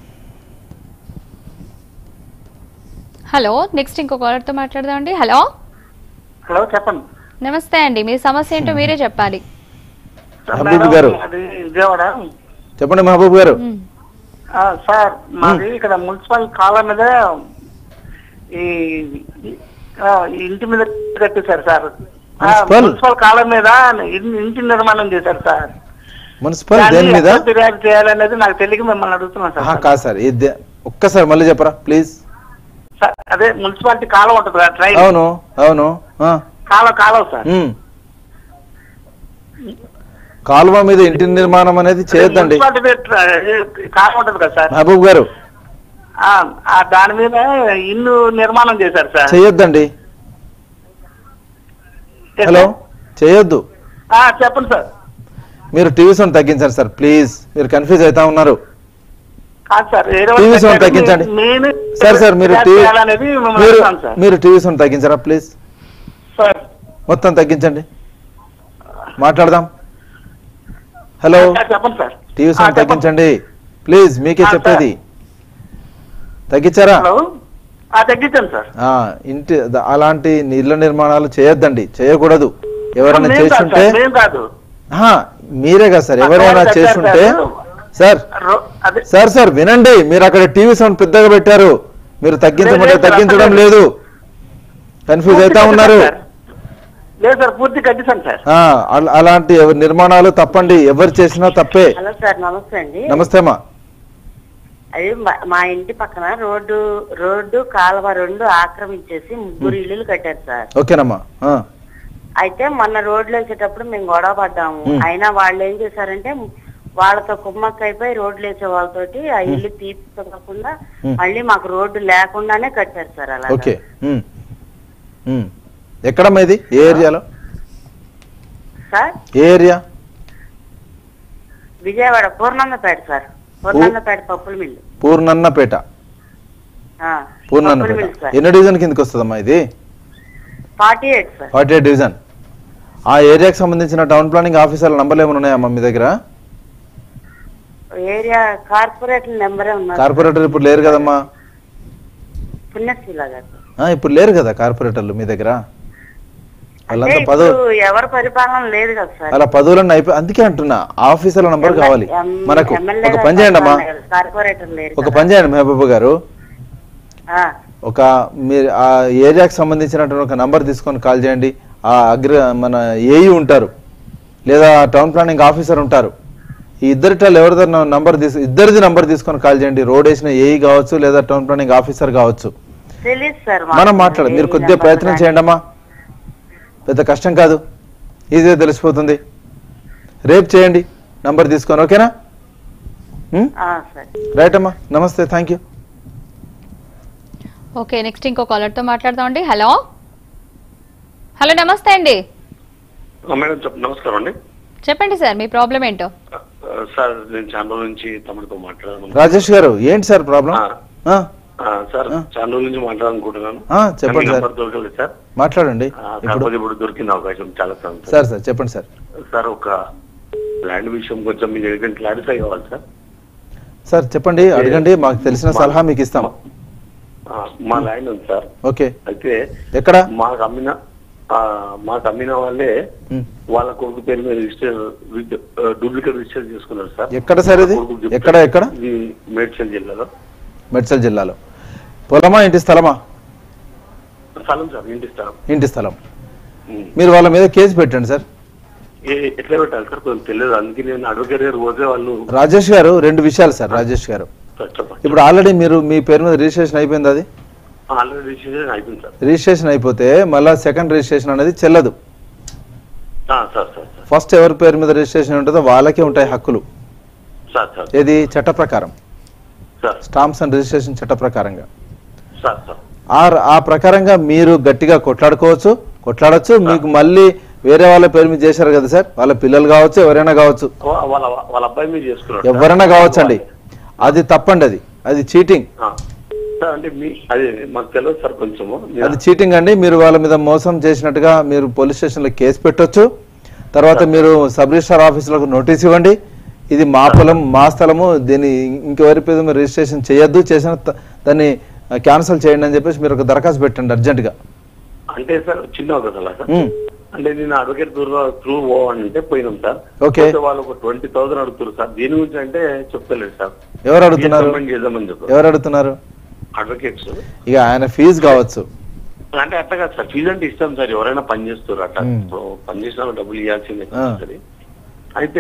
S1: హలో నెక్స్ట్ ఇంకో కాలర్తో మాట్లాడదామండి హలో
S6: హలో చెప్పండి
S1: నమస్తే అండి మీ సమస్య ఏంటో మీరే చెప్పాలి
S4: హబీబ్ గారు
S6: అది విజయవాడ
S4: చెప్పండి మహబూబ్ గారు
S1: ఉమ్.
S6: ఆ, సార్ మాది ఇక్కడ మున్సిపల్ కాలం మీద ఈ ఆ, ఈ ఇంటి మీద కట్టేశారు సార్ ఆ,
S4: మున్సిపల్?
S6: మున్సిపల్ కాలం మీద ఇన్- ఇంటి నిర్మాణం చేశారు సార్
S4: మున్సిపల్
S6: దాన్ని
S4: దేని మీద
S6: ఎట్లా ఫిర్యాదు చేయాలనేది నాకు తెలియక మిమ్మల్ని అడుగుతున్నాను
S4: ఆహా,
S6: సార్
S4: కాదు సార్ ఇది ఒక్కసారి మళ్ళీ చెప్పరా ప్లీజ్
S6: సార్, అదే మున్సిపాలిటీ కాలం ఉంటుంది కదా ట్రైన్
S4: అవును అవును ఆ,
S6: కాలం కాలం సార్
S4: ఉమ్. కాలువ మీద ఇంటి నిర్మాణం అనేది చేయొద్దండి
S6: మున్సిపాలిటీ మీద ట్ర- కాలం ఉంటుంది కదా సార్
S4: మహబూబ్ గారు
S6: ఆ, ఆ దాని మీద ఇల్లు నిర్మాణం చేశారు సార్
S4: చేయొద్దండి హలో చేయొద్దు
S6: ఆ, చెప్పండి సార్
S4: మీరు టీవీ సౌండ్ తగ్గించండి సార్ ప్లీజ్ మీరు కన్ఫ్యూజ్ అవుతా ఉన్నారు
S6: కాదు సార్ వేరే
S4: టీవీ
S6: వాళ్ళు
S4: సౌండ్
S6: కట్టారు.
S4: తగ్గించండి
S6: నేను
S4: సార్ సార్ మీరు
S6: ఫిర్యాదు
S4: టీవీ
S6: చేయాలనేది మిమ్మల్ని
S4: మీరు
S6: అడుగుతాను సార్
S4: మీరు టీవీ సౌండ్ తగ్గించరా ప్లీజ్
S6: సార్
S4: మొత్తం తగ్గించండి మాట్లాడదాం హలో
S6: ఆ, చెప్పండి సార్
S4: టీవీ
S6: ఆ,
S4: సౌండ్
S6: చెప్పండి.
S4: తగ్గించండి ప్లీజ్ మీకే
S6: ఆ,
S4: చెప్పేది తగ్గించారా
S6: హలో ఆ, తగ్గించండి సార్
S4: ఆ, ఇంటి ద- అలాంటి ఇళ్ల నిర్మాణాలు చేయొద్దండి చేయకూడదు ఎవరైనా
S6: మేము కాదు
S4: చేస్తుంటే
S6: సార్, మేము కాదు
S4: ఆహా, మీరే కదా సార్ ఎవరైనా
S6: ఎవరు కట్టారు
S4: చేస్తుంటే
S6: సార్?
S4: సార్
S6: రో- అదే
S4: సార్ సార్ వినండి మీరు అక్కడ టీవీ సౌండ్ పెద్దగా పెట్టారు మీరు తగ్గించమంటే
S6: లేదు, లేదు,
S4: తగ్గించడం
S6: అసలు
S4: లేదు కన్ఫ్యూజ్
S6: పూర్తి
S4: అవుతా ఉన్నారు
S6: కట్టిస్తాను సార్. లేదు సార్ పూర్తి కట్టిస్తాను సార్
S4: ఆ, అల- అలాంటి ఎవ- నిర్మాణాలు తప్పండి ఎవరు చేసినా తప్పే
S7: హలో సార్ నమస్తే అండి
S4: నమస్తే అమ్మా
S7: అది మా- మా ఇంటి పక్కన రోడ్డు రోడ్డు కాలువ రెండు ఆక్రమించేసి ముగ్గురు ఇల్లులు కట్టారు సార్
S4: ఓకేనమ్మా ఆ,
S7: అయితే మొన్న రోడ్లు వేసేటప్పుడు మేము గొడవ పడ్డాము
S4: మ్.
S7: అయినా వాళ్ళు ఏం చేశారంటే వాళ్ళతో కుమ్మక్క అయిపోయి రోడ్లు వేసే వాళ్ళతోటి ఆ ఇల్లు తీసుకోకుండా
S4: మ్.
S7: మళ్ళీ మాకు రోడ్డు లేకుండానే కట్టారు సార్ అలా
S4: ఓకే ఉమ్. ఉమ్. ఎక్కడమ్మా ఇది ఏ ఏరియాలో
S7: సార్
S4: ఏ ఏరియా
S7: విజయవాడ పూర్ణన్నపేట సార్ పూర్ణన్నపేట పప్పుల మిల్లు
S4: పూర్ణన్నపేట
S7: ఆ, పప్పుల
S4: పూర్ణన్నపేట
S7: మిల్లు సార్
S4: ఎన్ని డివిజన్ కిందకి వస్తుందమ్మా ఇది
S7: forty eight sir
S4: forty eight division ఆ ఏరియాకి సంబంధించిన టౌన్ ప్లానింగ్ ఆఫీసర్ల నంబర్లు ఏమైనా ఉన్నాయమ్మా మీ దగ్గర
S7: ఏరియా కార్పొరేటర్ నెంబరే ఉన్నారు
S4: కార్పొరేటర్ ఇప్పుడు లేరు కదమ్మా
S7: పుణ్యశీల గారు
S4: ఆ, ఇప్పుడు లేరు కదా కార్పొరేటర్లు మీ దగ్గర
S7: అంటే
S4: వాళ్ళంతా
S7: ఇప్పుడు
S4: పదవు
S7: ఎవరి పరిపాలన లేదు కదా సార్
S4: అలా పదవులన్నీ అయిపోయి అందుకే అంటున్నా ఆఫీసర్ల నంబర్ కావాలి
S7: ఎం-
S4: మనకు
S7: ఎమ్మెల్యే
S4: ఒక
S7: గారి
S4: పని చేయండి అమ్మా
S7: పరిపాలన లేదు, కార్పొరేటర్ లేరు
S4: ఒక
S7: కదా.
S4: పని చేయండి మహబూబ్ గారు
S7: ఆ,
S4: ఒక మీరు ఆ ఏరియాకి సంబంధించినటువంటి ఒక నంబర్ తీసుకొని కాల్ చేయండి ఆ అగ్ర మన ఏఈ ఉంటారు లేదా టౌన్ ప్లానింగ్ ఆఫీసర్ ఉంటారు ఈ ఇద్దరిటాలు ఎవరిదో నంబర్ తీసు ఇద్దరిది నంబర్ తీసుకొని కాల్ చేయండి రోడ్ వేసిన ఏఈ కావచ్చు లేదా టౌన్ ప్లానింగ్ ఆఫీసర్ కావచ్చు
S7: తెలీదు సార్ మాకు.
S4: మనం మాట్లాడ మీరు
S7: ఏ
S4: కొద్దిగా
S7: నెంబర్
S4: ప్రయత్నం
S7: కానీ.
S4: చేయండి అమ్మా పెద్ద కష్టం కాదు ఈజీగా తెలిసిపోతుంది రేపు చేయండి నంబర్ తీసుకొని ఓకేనా ఉం?
S7: ఆ, సరే
S4: రైట్ అమ్మా నమస్తే థ్యాంక్ యూ
S1: ఓకే నెక్స్ట్ ఇంకో కాలర్తో మాట్లాడదామండి హలో హలో నమస్తే అండి
S8: మేడం చెప్ నమస్కారం అండి
S1: చెప్పండి సార్ మీ ప్రాబ్లం ఏంటో
S8: ఆ, సార్ నేను చాలా రోజుల నుంచి తమరితో మాట్లాడాను
S4: రాజేష్ గారు ఏంటి సార్ ప్రాబ్లం
S8: ఆ. ఆ, సార్
S4: ఆ.
S8: చాలా రోజుల నుంచి మాట్లాడాలనుకుంటున్నాను
S4: ఆ, చెప్పండి
S8: కానీ
S4: సార్.
S8: నంబర్ దొరకలేదు సార్
S4: మాట్లాడండి
S8: ఆ,
S4: ఇప్పుడు
S8: కాకపోతే ఇప్పుడు దొరికింది అవకాశం చాలా సార్
S4: సార్ సార్ చెప్పండి సార్
S8: సార్ ఒక ల్యాండ్ విషయం కొంచెం మీ దగ్గర క్లారిఫై కావాలి సార్
S4: సార్ చెప్పండి అడగండి మాకు తెలిసిన సలహా మీకు ఇస్తాం
S8: ఆ, మా ల్యాండ్ ఉంది సార్
S4: ఓకే
S8: అయితే
S4: ఎక్కడ
S8: మాకు అమ్మిన ఆ, మాకు అమ్మిన వాళ్ళే
S4: ఉమ్.
S8: వాళ్ళ కొడుకు పేరు మీద రిజిస్టర్ డూప్లికేట్ రిజిస్టర్ చేసుకున్నారు సార్
S4: ఎక్కడ సార్ ఇది
S8: కొడుకు చెప్తే-
S4: ఎక్కడ ఎక్కడ
S8: ఇది మేడ్చల్ జిల్లాలో
S4: మెడ్చల్ జిల్లాలో పొలమా ఇంటి స్థలమా
S8: స్థలం సార్ ఇంటి స్థలం
S4: ఇంటి స్థలం
S8: ఉమ్.
S4: మీరు వాళ్ళ మీద కేసు పెట్టండి సార్
S8: ఏ- ఎట్లా పెట్టాలి సార్ కొంచెం తెలియదు అందుకే నేను అడ్వకేట్ గారు పోతే వాళ్ళు
S4: రాజేష్ గారు రెండు విషయాలు సార్ రాజేష్ గారు
S8: సార్ చెప్పండి
S4: ఇప్పుడు ఆల్రెడీ మీరు మీ పేరు మీద రిజిస్ట్రేషన్ అయిపోయింది అది
S8: ఆల్రెడీ రిజిస్ట్రేషన్ అయిపోయింది సార్
S4: రిజిస్ట్రేషన్ అయిపోతే మళ్ళీ సెకండ్ రిజిస్ట్రేషన్ అనేది చెల్లదు
S8: ఆ, సార్ సార్ సార్
S4: ఫస్ట్ ఎవరి పేరు మీద రిజిస్ట్రేషన్ ఉంటుందో వాళ్ళకే ఉంటాయి హక్కులు
S8: సార్ సార్
S4: ఏది చట్ట ప్రకారం
S8: సార్
S4: స్టాంప్స్ అండ్ రిజిస్ట్రేషన్ చట్ట ప్రకారంగా
S8: సార్ సార్
S4: ఆ ఆ ప్రకారంగా మీరు గట్టిగా కొట్లాడుకోవచ్చు కొట్లాడొచ్చు మీకు మళ్ళీ వేరే వాళ్ళ పేరు మీద చేశారు కదా సార్ వాళ్ళ పిల్లలు కావచ్చు ఎవరైనా కావచ్చు
S8: వా- వాళ్ళ వాళ్ళ అబ్బాయి మీరు చేసుకున్నారు
S4: ఎవరైనా కావచ్చు అండి అది తప్పండి అది అది చీటింగ్
S8: ఆ. సార్ అంటే మీ అది మాకు తెలియదు సార్ కొంచెము
S4: అది చీటింగ్ అండి మీరు వాళ్ళ మీద మోసం చేసినట్టుగా మీరు పోలీస్ స్టేషన్లో కేసు పెట్టొచ్చు తర్వాత మీరు సబ్ రిజిస్టార్ ఆఫీసులకు నోటీస్ ఇవ్వండి ఇది మా పొలం మా స్థలము దీన్ని ఇంకెవరి పేరు మీరు రిజిస్ట్రేషన్ చేయొద్దు చేసిన త- దాన్ని క్యాన్సిల్ చేయండి అని చెప్పేసి మీరు ఒక దరఖాస్తు పెట్టండి అర్జెంటుగా
S8: అంటే సార్ చిన్న ఒక సలహా సార్
S4: ఉమ్.
S8: అంటే నేను అడ్వకేట్ త్రూ పోవని అంటే పోయినాం సార్
S4: ఓకే.
S8: పోతే వాళ్ళు ఒక ట్వంటీ థౌసండ్ అడుగుతారు సార్ దీని గురించి అంటే చెప్తలేదు సార్
S4: ఎవరు అడుగుతున్నారు
S8: కంప్లైంట్ చేద్దామని చెప్పారు
S4: ఎవరు అడుగుతున్నారు
S8: అడ్వకేట్స్
S4: ఇక ఆయన ఫీజు కావచ్చు
S8: అంటే అట్లా కాదు సార్ ఫీజు అంటే ఇస్తాం సార్ ఎవరైనా పని చేస్తారు అట్లా
S4: మ్మ్.
S8: ఇప్పుడు పని చేసిన వాళ్ళు డబ్బులు ఇవ్వాల్సిందే
S4: ఆ.
S8: సరే. అయితే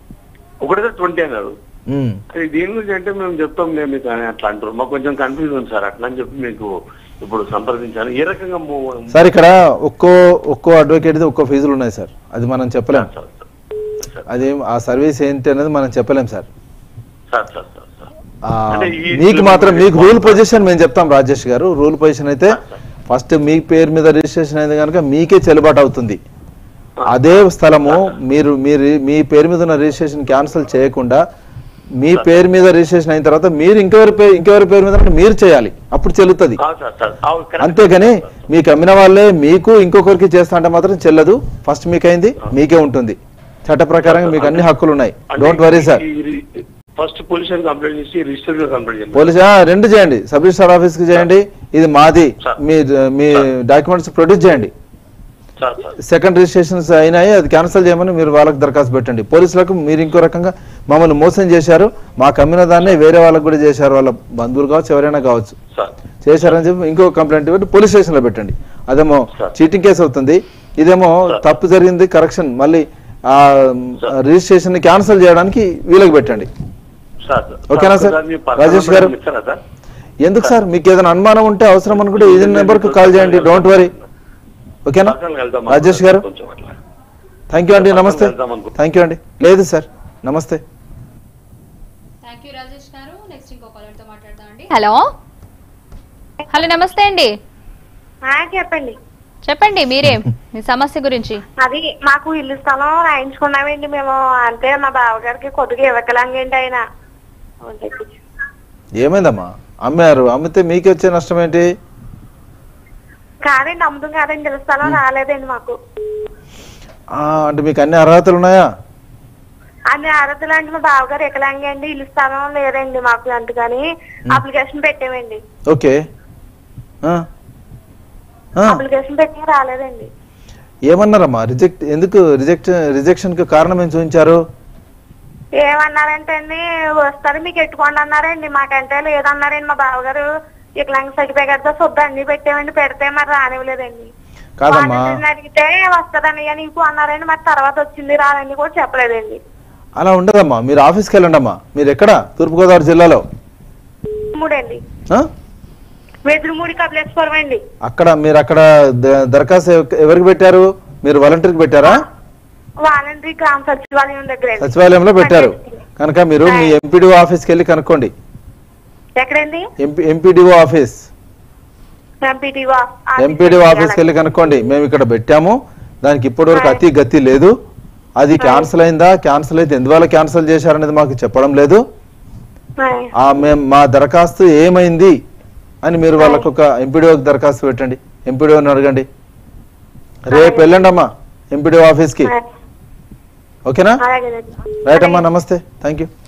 S8: ఒకటే ట్వంటీ అన్నారు
S4: ఉమ్.
S8: అది దీని గురించి అంటే మేము చెప్తాం మేము మీకు అని అట్లా అంటారు మాకు కొంచెం కన్ఫ్యూజ్ ఉంది సార్ అట్లా అని చెప్పి మీకు ఇప్పుడు సంప్రదించాను ఏ రకంగా మూవ్
S4: సార్ ఇక్కడ ఒక్కో ఒక్కో అడ్వకేట్ది ఒక్కో ఫీజులు ఉన్నాయి సార్ అది మనం చెప్పలేం
S8: సార్ సార్
S4: అది ఆ సర్వీస్ ఏంటి అనేది మనం చెప్పలేం sir
S8: sir sir sir sir
S4: ఆ,
S8: అంటే ఈ-
S4: మీకు మాత్రం మీకు రూల్ పొజిషన్ మేము చెప్తాం రాజేష్ గారు రూల్ పొజిషన్ అయితే ఫస్ట్ మీ పేరు మీద రిజిస్ట్రేషన్ అయింది కనుక మీకే చెల్లుబాటు అవుతుంది అదే స్థలము మీరు మీరు మీ పేరు మీద ఉన్న రిజిస్ట్రేషన్ క్యాన్సిల్ చేయకుండా మీ పేరు మీద రిజిస్ట్రేషన్ అయిన తర్వాత మీరు ఇంకెవరి పేరు ఇంకెవరి పేరు మీద ఉంటే మీరు చేయాలి అప్పుడు చెల్లుతుంది
S8: అవును సార్ సార్ అవును, correct.
S4: అంతేగాని మీకు అమ్మిన వాళ్ళే మీకు ఇంకొకరికి చేస్తా అంటే మాత్రం చెల్లదు ఫస్ట్ మీకైంది మీకే ఉంటుంది చట్ట ప్రకారంగా మీకు అన్ని హక్కులు ఉన్నాయి don't worry sir
S8: first pollution complaint చేసి రిజిస్టర్ గా కంప్లైంట్ చేయండి
S4: పోలీస్ ఆ, రెండు చేయండి సబ్ రిజిస్టర్ ఆఫీస్ కి చేయండి ఇది మాది
S8: సార్.
S4: మీ మీ డాక్యుమెంట్స్ ప్రొడ్యూస్ చేయండి
S8: సార్ సార్
S4: సెకండ్ రిజిస్ట్రేషన్స్ అయినాయి అది క్యాన్సిల్ చేయమని మీరు వాళ్ళకి దరఖాస్తు పెట్టండి పోలీసులకు మీరు ఇంకో రకంగా మమ్మల్ని మోసం చేశారు మాకు అమ్మిన దాన్నే వేరే వాళ్ళకి కూడా చేశారు వాళ్ళ బంధువులు కావచ్చు ఎవరైనా కావచ్చు
S8: సార్
S4: చేశారని చెప్పి ఇంకో కంప్లైంట్ పెట్టి పోలీస్ స్టేషన్ లో పెట్టండి అదేమో
S8: సార్.
S4: చీటింగ్ కేసు అవుతుంది ఇదేమో
S8: సార్.
S4: తప్పు జరిగింది కరెక్షన్ మళ్ళీ ఆ
S8: సార్.
S4: రిజిస్ట్రేషన్ ని క్యాన్సిల్ చేయడానికి వీళ్ళకి పెట్టండి
S8: సార్
S4: ఓకేనా సార్?
S8: మీ personal
S4: రాజేష్ గారు?
S8: number ఇస్తారా సార్
S4: ఎందుకు సార్ మీకు ఏదైనా అనుమానం ఉంటే అవసరం అనుకుంటే ఇది నెంబర్ కు కాల్ చేయండి డోంట్ వరీ ఓకేనా
S8: Personal గా వెళ్దాం
S4: రాజేష్ గారు
S8: కొంచెం అట్లా
S4: థ్యాంక్ యూ అండి
S8: Personal గా
S4: నమస్తే
S8: వెళ్దాం అనుకో.
S4: థ్యాంక్ యూ అండి లేదు సార్ నమస్తే
S1: థ్యాంక్ యూ రాజేష్ గారు నెక్స్ట్ ఇంకో కాలర్ తో మాట్లాడదాం అండి హలో హలో నమస్తే అండి
S2: ఆ, చెప్పండి
S1: చెప్పండి మీరే మీ సమస్య గురించి
S2: అది మాకు ఇల్లు స్థలం రాయించుకున్నామండి మేము అంటే మా బావగారికి కొద్దిగా ఇవ్వకలంగండి ఆయన అవును తెప్పించు.
S4: ఏమైందమ్మా అమ్మారు అమ్మితే మీకు వచ్చే నష్టం ఏంటి
S2: కాదండి అమ్ముతాం కాదండి ఇల్లు స్థలం రాలేదండి మాకు
S4: ఆ, అంటే మీకు అన్ని అర్హతలు ఉన్నాయా
S2: అన్ని అర్హతలు అంటే మా బావగారు ఎకలంగండి ఇల్లు స్థలం లేదండి మాకు అందుకని అప్లికేషన్ పెట్టామండి
S4: ఓకే ఆ. ఆ,
S2: అప్లికేషన్ పెట్టి రాలేదండి
S4: ఏమన్నారమ్మా రిజెక్ట్ ఎందుకు రిజెక్ట్ రిజెక్షన్ కి కారణం ఏం చూపించారు
S2: ఏమన్నారంటే అండి వస్తారు మీకు ఎట్టుకోండి అన్నారండి మాకంటే లేదన్నారండి మా బావగారు వికలాంగ సర్టిఫికేట్ శుద్ధ అన్ని పెట్టామండి పెడితే మరి రానివ్వలేదండి
S4: కాదమ్మా
S2: వాళ్ళని అడిగితే వస్తదని నీకు అన్నారండి మరి తర్వాత వచ్చింది రాదని కూడా చెప్పలేదండి
S4: అలా ఉండదమ్మా మీరు ఆఫీస్కి వెళ్ళండి అమ్మా మీరు ఎక్కడ తూర్పుగోదావరి జిల్లాలో
S2: మూడండి
S4: ఆ?
S2: వెదురుమూడి కపిలేశ్వరం అండి
S4: అక్కడ మీరు అక్కడ ద- దరఖాస్తు ఎవ- ఎవరికి పెట్టారు మీరు వాలంటీర్కి పెట్టారా
S2: వాలంటరీ గ్రామ సచివాలయం దగ్గర అండి.
S4: సచివాలయంలో పెట్టారు కనుక మీరు మీ ఎంపీడీఓ ఆఫీస్కి వెళ్ళి కనుక్కోండి
S2: ఎక్కడండి
S4: ఎంపీ ఎంపీడీఓ ఆఫీస్
S2: ఎంపీటీవా
S4: ఎంపీడీఓ ఆఫీస్కి వెళ్ళి కనుక్కోండి మేము ఇక్కడ పెట్టాము దానికి ఇప్పటివరకు అతి గతి లేదు అది క్యాన్సిల్ అయిందా క్యాన్సిల్ అయితే ఎందువల్ల క్యాన్సిల్ చేశారనేది మాకు చెప్పడం లేదు ఆ మేము మా దరఖాస్తు ఏమైంది అని మీరు వాళ్ళకు ఒక ఎంపీడీఓకి దరఖాస్తు పెట్టండి ఎంపీడీఓని అడగండి రేపు వెళ్ళండి అమ్మా ఎంపీడీఓ ఆఫీస్కి ఓకేనా
S2: అలాగేనండి
S4: రైట్ అమ్మా నమస్తే thank you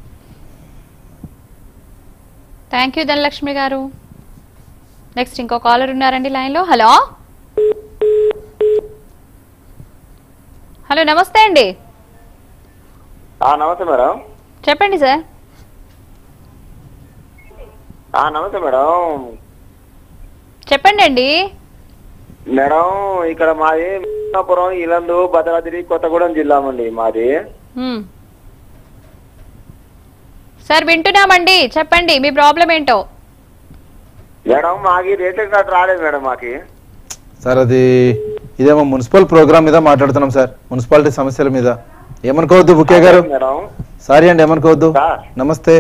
S1: thank you Dhanalakshmi garu next ఇంకో కాలర్ ఉన్నారండి లైన్ లో హలో హలో నమస్తే అండి
S9: నమస్తే మేడం
S1: చెప్పండి సార్
S9: నమస్తే మేడం
S1: చెప్పండి అండి
S9: మేడం ఇక్కడ మాది విజయనగరం ఇలందు భద్రాద్రి కొత్తగూడెం జిల్లా అండి మాది
S1: హ్మ్. సార్ వింటున్నామండి చెప్పండి మీ ప్రాబ్లం ఏంటో
S9: మేడం మాకి రేషన్ కార్డు రాలేదు మేడం మాకి
S4: సార్ అది ఇదేమో మున్సిపల్ ప్రోగ్రామ్ మీద మాట్లాడుతున్నాం సార్ మున్సిపాలిటీ సమస్యల మీద ఏమనుకోవద్దు బుకే గారు
S9: మేడం
S4: సారీ అండి ఏమనుకోవద్దు
S9: సార్.
S4: నమస్తే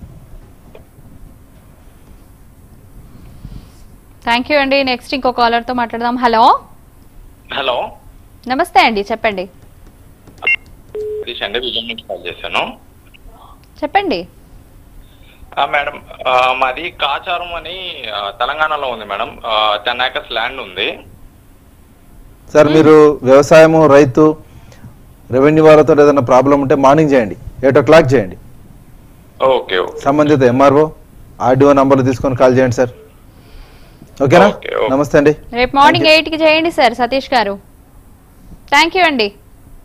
S1: థ్యాంక్ యూ అండి నెక్స్ట్ ఇంకో కాలర్ తో మాట్లాడదాం హలో
S10: హలో
S1: నమస్తే అండి చెప్పండి
S10: సతీష్ అండి విజయం నుంచి కాల్ చేశాను
S1: చెప్పండి
S10: ఆ, మేడం ఆ, మాది కాచారం అని ఆ, తెలంగాణలో ఉంది మేడం టెన్ ఏకర్స్ ల్యాండ్ ఉంది
S4: సార్ మీరు వ్యవసాయము రైతు రెవెన్యూ వాళ్ళతో ఏదైనా ప్రాబ్లం ఉంటే మార్నింగ్ చేయండి ఎయిట్ ఓ క్లాక్ చేయండి
S10: ఓకే ఓకే
S4: సంబంధిత ఎంఆర్ఓ ఆర్డీఓ నంబర్లు తీసుకొని కాల్ చేయండి సార్ ఓకేనా
S10: ఓకే, ఓకే.
S4: నమస్తే అండి
S1: రేపు మార్నింగ్ ఎయిట్ కి చేయండి sir Satish garu thank you అండి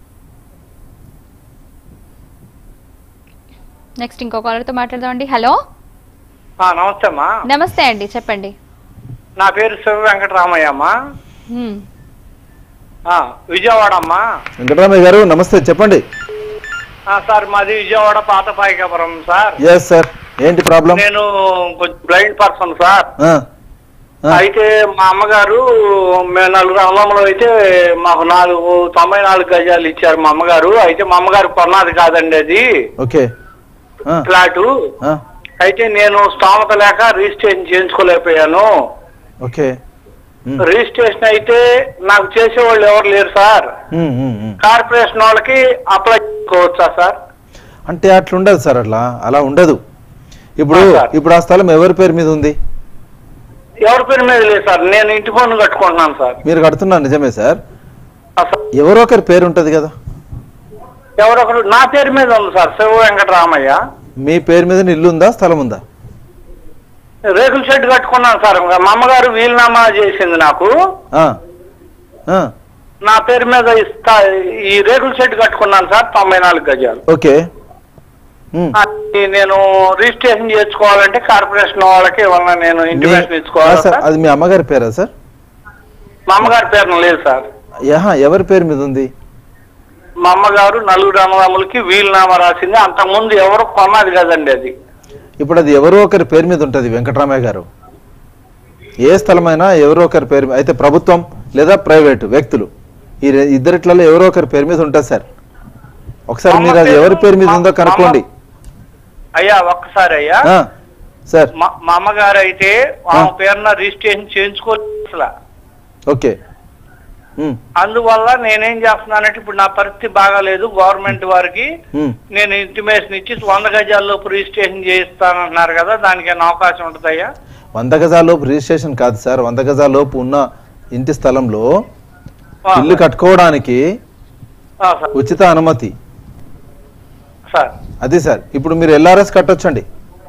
S1: నెక్స్ట్ ఇంకో caller తో మాట్లాడదామండి హలో
S6: నమస్తే అమ్మా
S1: నమస్తే అండి చెప్పండి
S6: నా పేరు శివ వెంకటరామయ్య అమ్మా
S1: హ్మ్.
S6: ఆ, విజయవాడ అమ్మా
S4: వెంకటరామయ్య గారు నమస్తే చెప్పండి
S6: ఆ, సార్ మాది విజయవాడ పాత పాయకాపురం సార్
S4: ఎస్ సార్ ఏంటి ప్రాబ్లం
S6: నేను కొంచెం బ్లైండ్ పర్సన్ సార్ అయితే మా అమ్మగారు మేము నలుగురు అమ్మమ్మలు అయితే మాకు నాలుగు తొంభై నాలుగు గజాలు ఇచ్చారు మా అమ్మగారు అయితే మా అమ్మగారు కొన్నది కాదండి అది
S4: ఓకే
S6: ఫ్లాటు అయితే నేను స్తోమత లేక రిజిస్ట్రేషన్ చేయించుకోలేకపోయాను
S4: ఓకే
S6: రిజిస్ట్రేషన్ అయితే నాకు చేసేవాళ్ళు ఎవరు లేరు సార్ కార్పొరేషన్ వాళ్ళకి అప్లై చేసుకోవచ్చా సార్
S4: అంటే అట్లా ఉండదు సార్ అట్లా అలా ఉండదు ఇప్పుడు ఇప్పుడు ఆ స్థలం ఎవరి పేరు మీద ఉంది
S6: ఎవరి పేరు మీద లేదు సార్ నేను ఇంటి పన్ను కట్టుకుంటున్నాను సార్
S4: మీరు కడుతున్నారు నిజమే సార్ ఎవరో ఒకరి పేరు ఉంటది కదా
S6: ఎవరొకరు నా పేరు మీద ఉంది సార్ శివ వెంకటరామయ్య
S4: మీ పేరు మీద ఇల్లు ఉందా స్థలం ఉందా
S6: రేకుల షెడ్ కట్టుకున్నాను సార్ మా అమ్మగారు వీలునామా చేసింది నాకు
S4: ఆ, ఆ,
S6: నా పేరు మీద ఇస్తా ఈ రేకుల షెడ్ కట్టుకున్నాను సార్ తొంభై నాలుగు గజాలు
S4: ఓకే ఉమ్.
S6: అది నేను రిజిస్ట్రేషన్ చేసుకోవాలంటే కార్పొరేషన్ వాళ్ళకి ఏమన్నా నేను
S4: మీ-
S6: ఇంటిమేషన్
S4: ఆ,
S6: ఇచ్చుకోవాలా
S4: సార్
S6: సార్
S4: అది మీ అమ్మగారి పేరా సార్
S6: మా అమ్మగారి పేరు లేదు సార్
S4: యహా ఎవరి పేరు మీద ఉంది
S6: మా అమ్మగారు నలుగురు అన్నదమ్ములకి వీలునామా రాసింది అంతకుముందు ఎవరు కొన్నది కదండి అది
S4: ఇప్పుడు అది ఎవరో ఒకరి పేరు మీద ఉంటుంది వెంకటరామయ్య గారు ఏ స్థలమైనా ఎవరో ఒకరి పేరు మీ- అయితే ప్రభుత్వం లేదా ప్రైవేటు వ్యక్తులు ఈ రె- ఇద్దరిట్లలో ఎవరో ఒకరి పేరు మీద ఉంటుంది సార్ ఒకసారి
S6: మా
S4: మీరు అది
S6: పేరు-
S4: ఎవరి పేరు మీద
S6: మా-
S4: ఉందో కనుక్కోండి
S6: అయ్యా ఒక్కసారి అయ్యా
S4: ఆ, సార్
S6: మా మా అమ్మగారు అయితే ఆమె పేరున రిజిస్ట్రేషన్ చేయించుకోలేదు అసలు
S4: ఓకే ఉమ్,
S6: అందువల్ల నేనేం చేస్తున్నానంటే ఇప్పుడు నా పరిస్థితి బాగాలేదు గవర్నమెంట్ వారికి
S4: ఉమ్.
S6: నేను ఇంటిమేషన్ ఇచ్చి వంద గజాల్లోపు రిజిస్ట్రేషన్ చేయిస్తానంటున్నారు కదా దానికి ఏమైనా అవకాశం ఉంటుందయ్యా
S4: వంద గజాలోపు రిజిస్ట్రేషన్ కాదు సార్ వంద గజాలోపు ఉన్న ఇంటి స్థలంలో
S6: ఆ,
S4: ఇల్లు కట్టుకోవడానికి
S6: ఆ, సార్
S4: ఉచిత అనుమతి
S6: సార్
S4: అది సార్ ఇప్పుడు మీరు ఎల్ఆర్ఎస్ కట్టొచ్చండి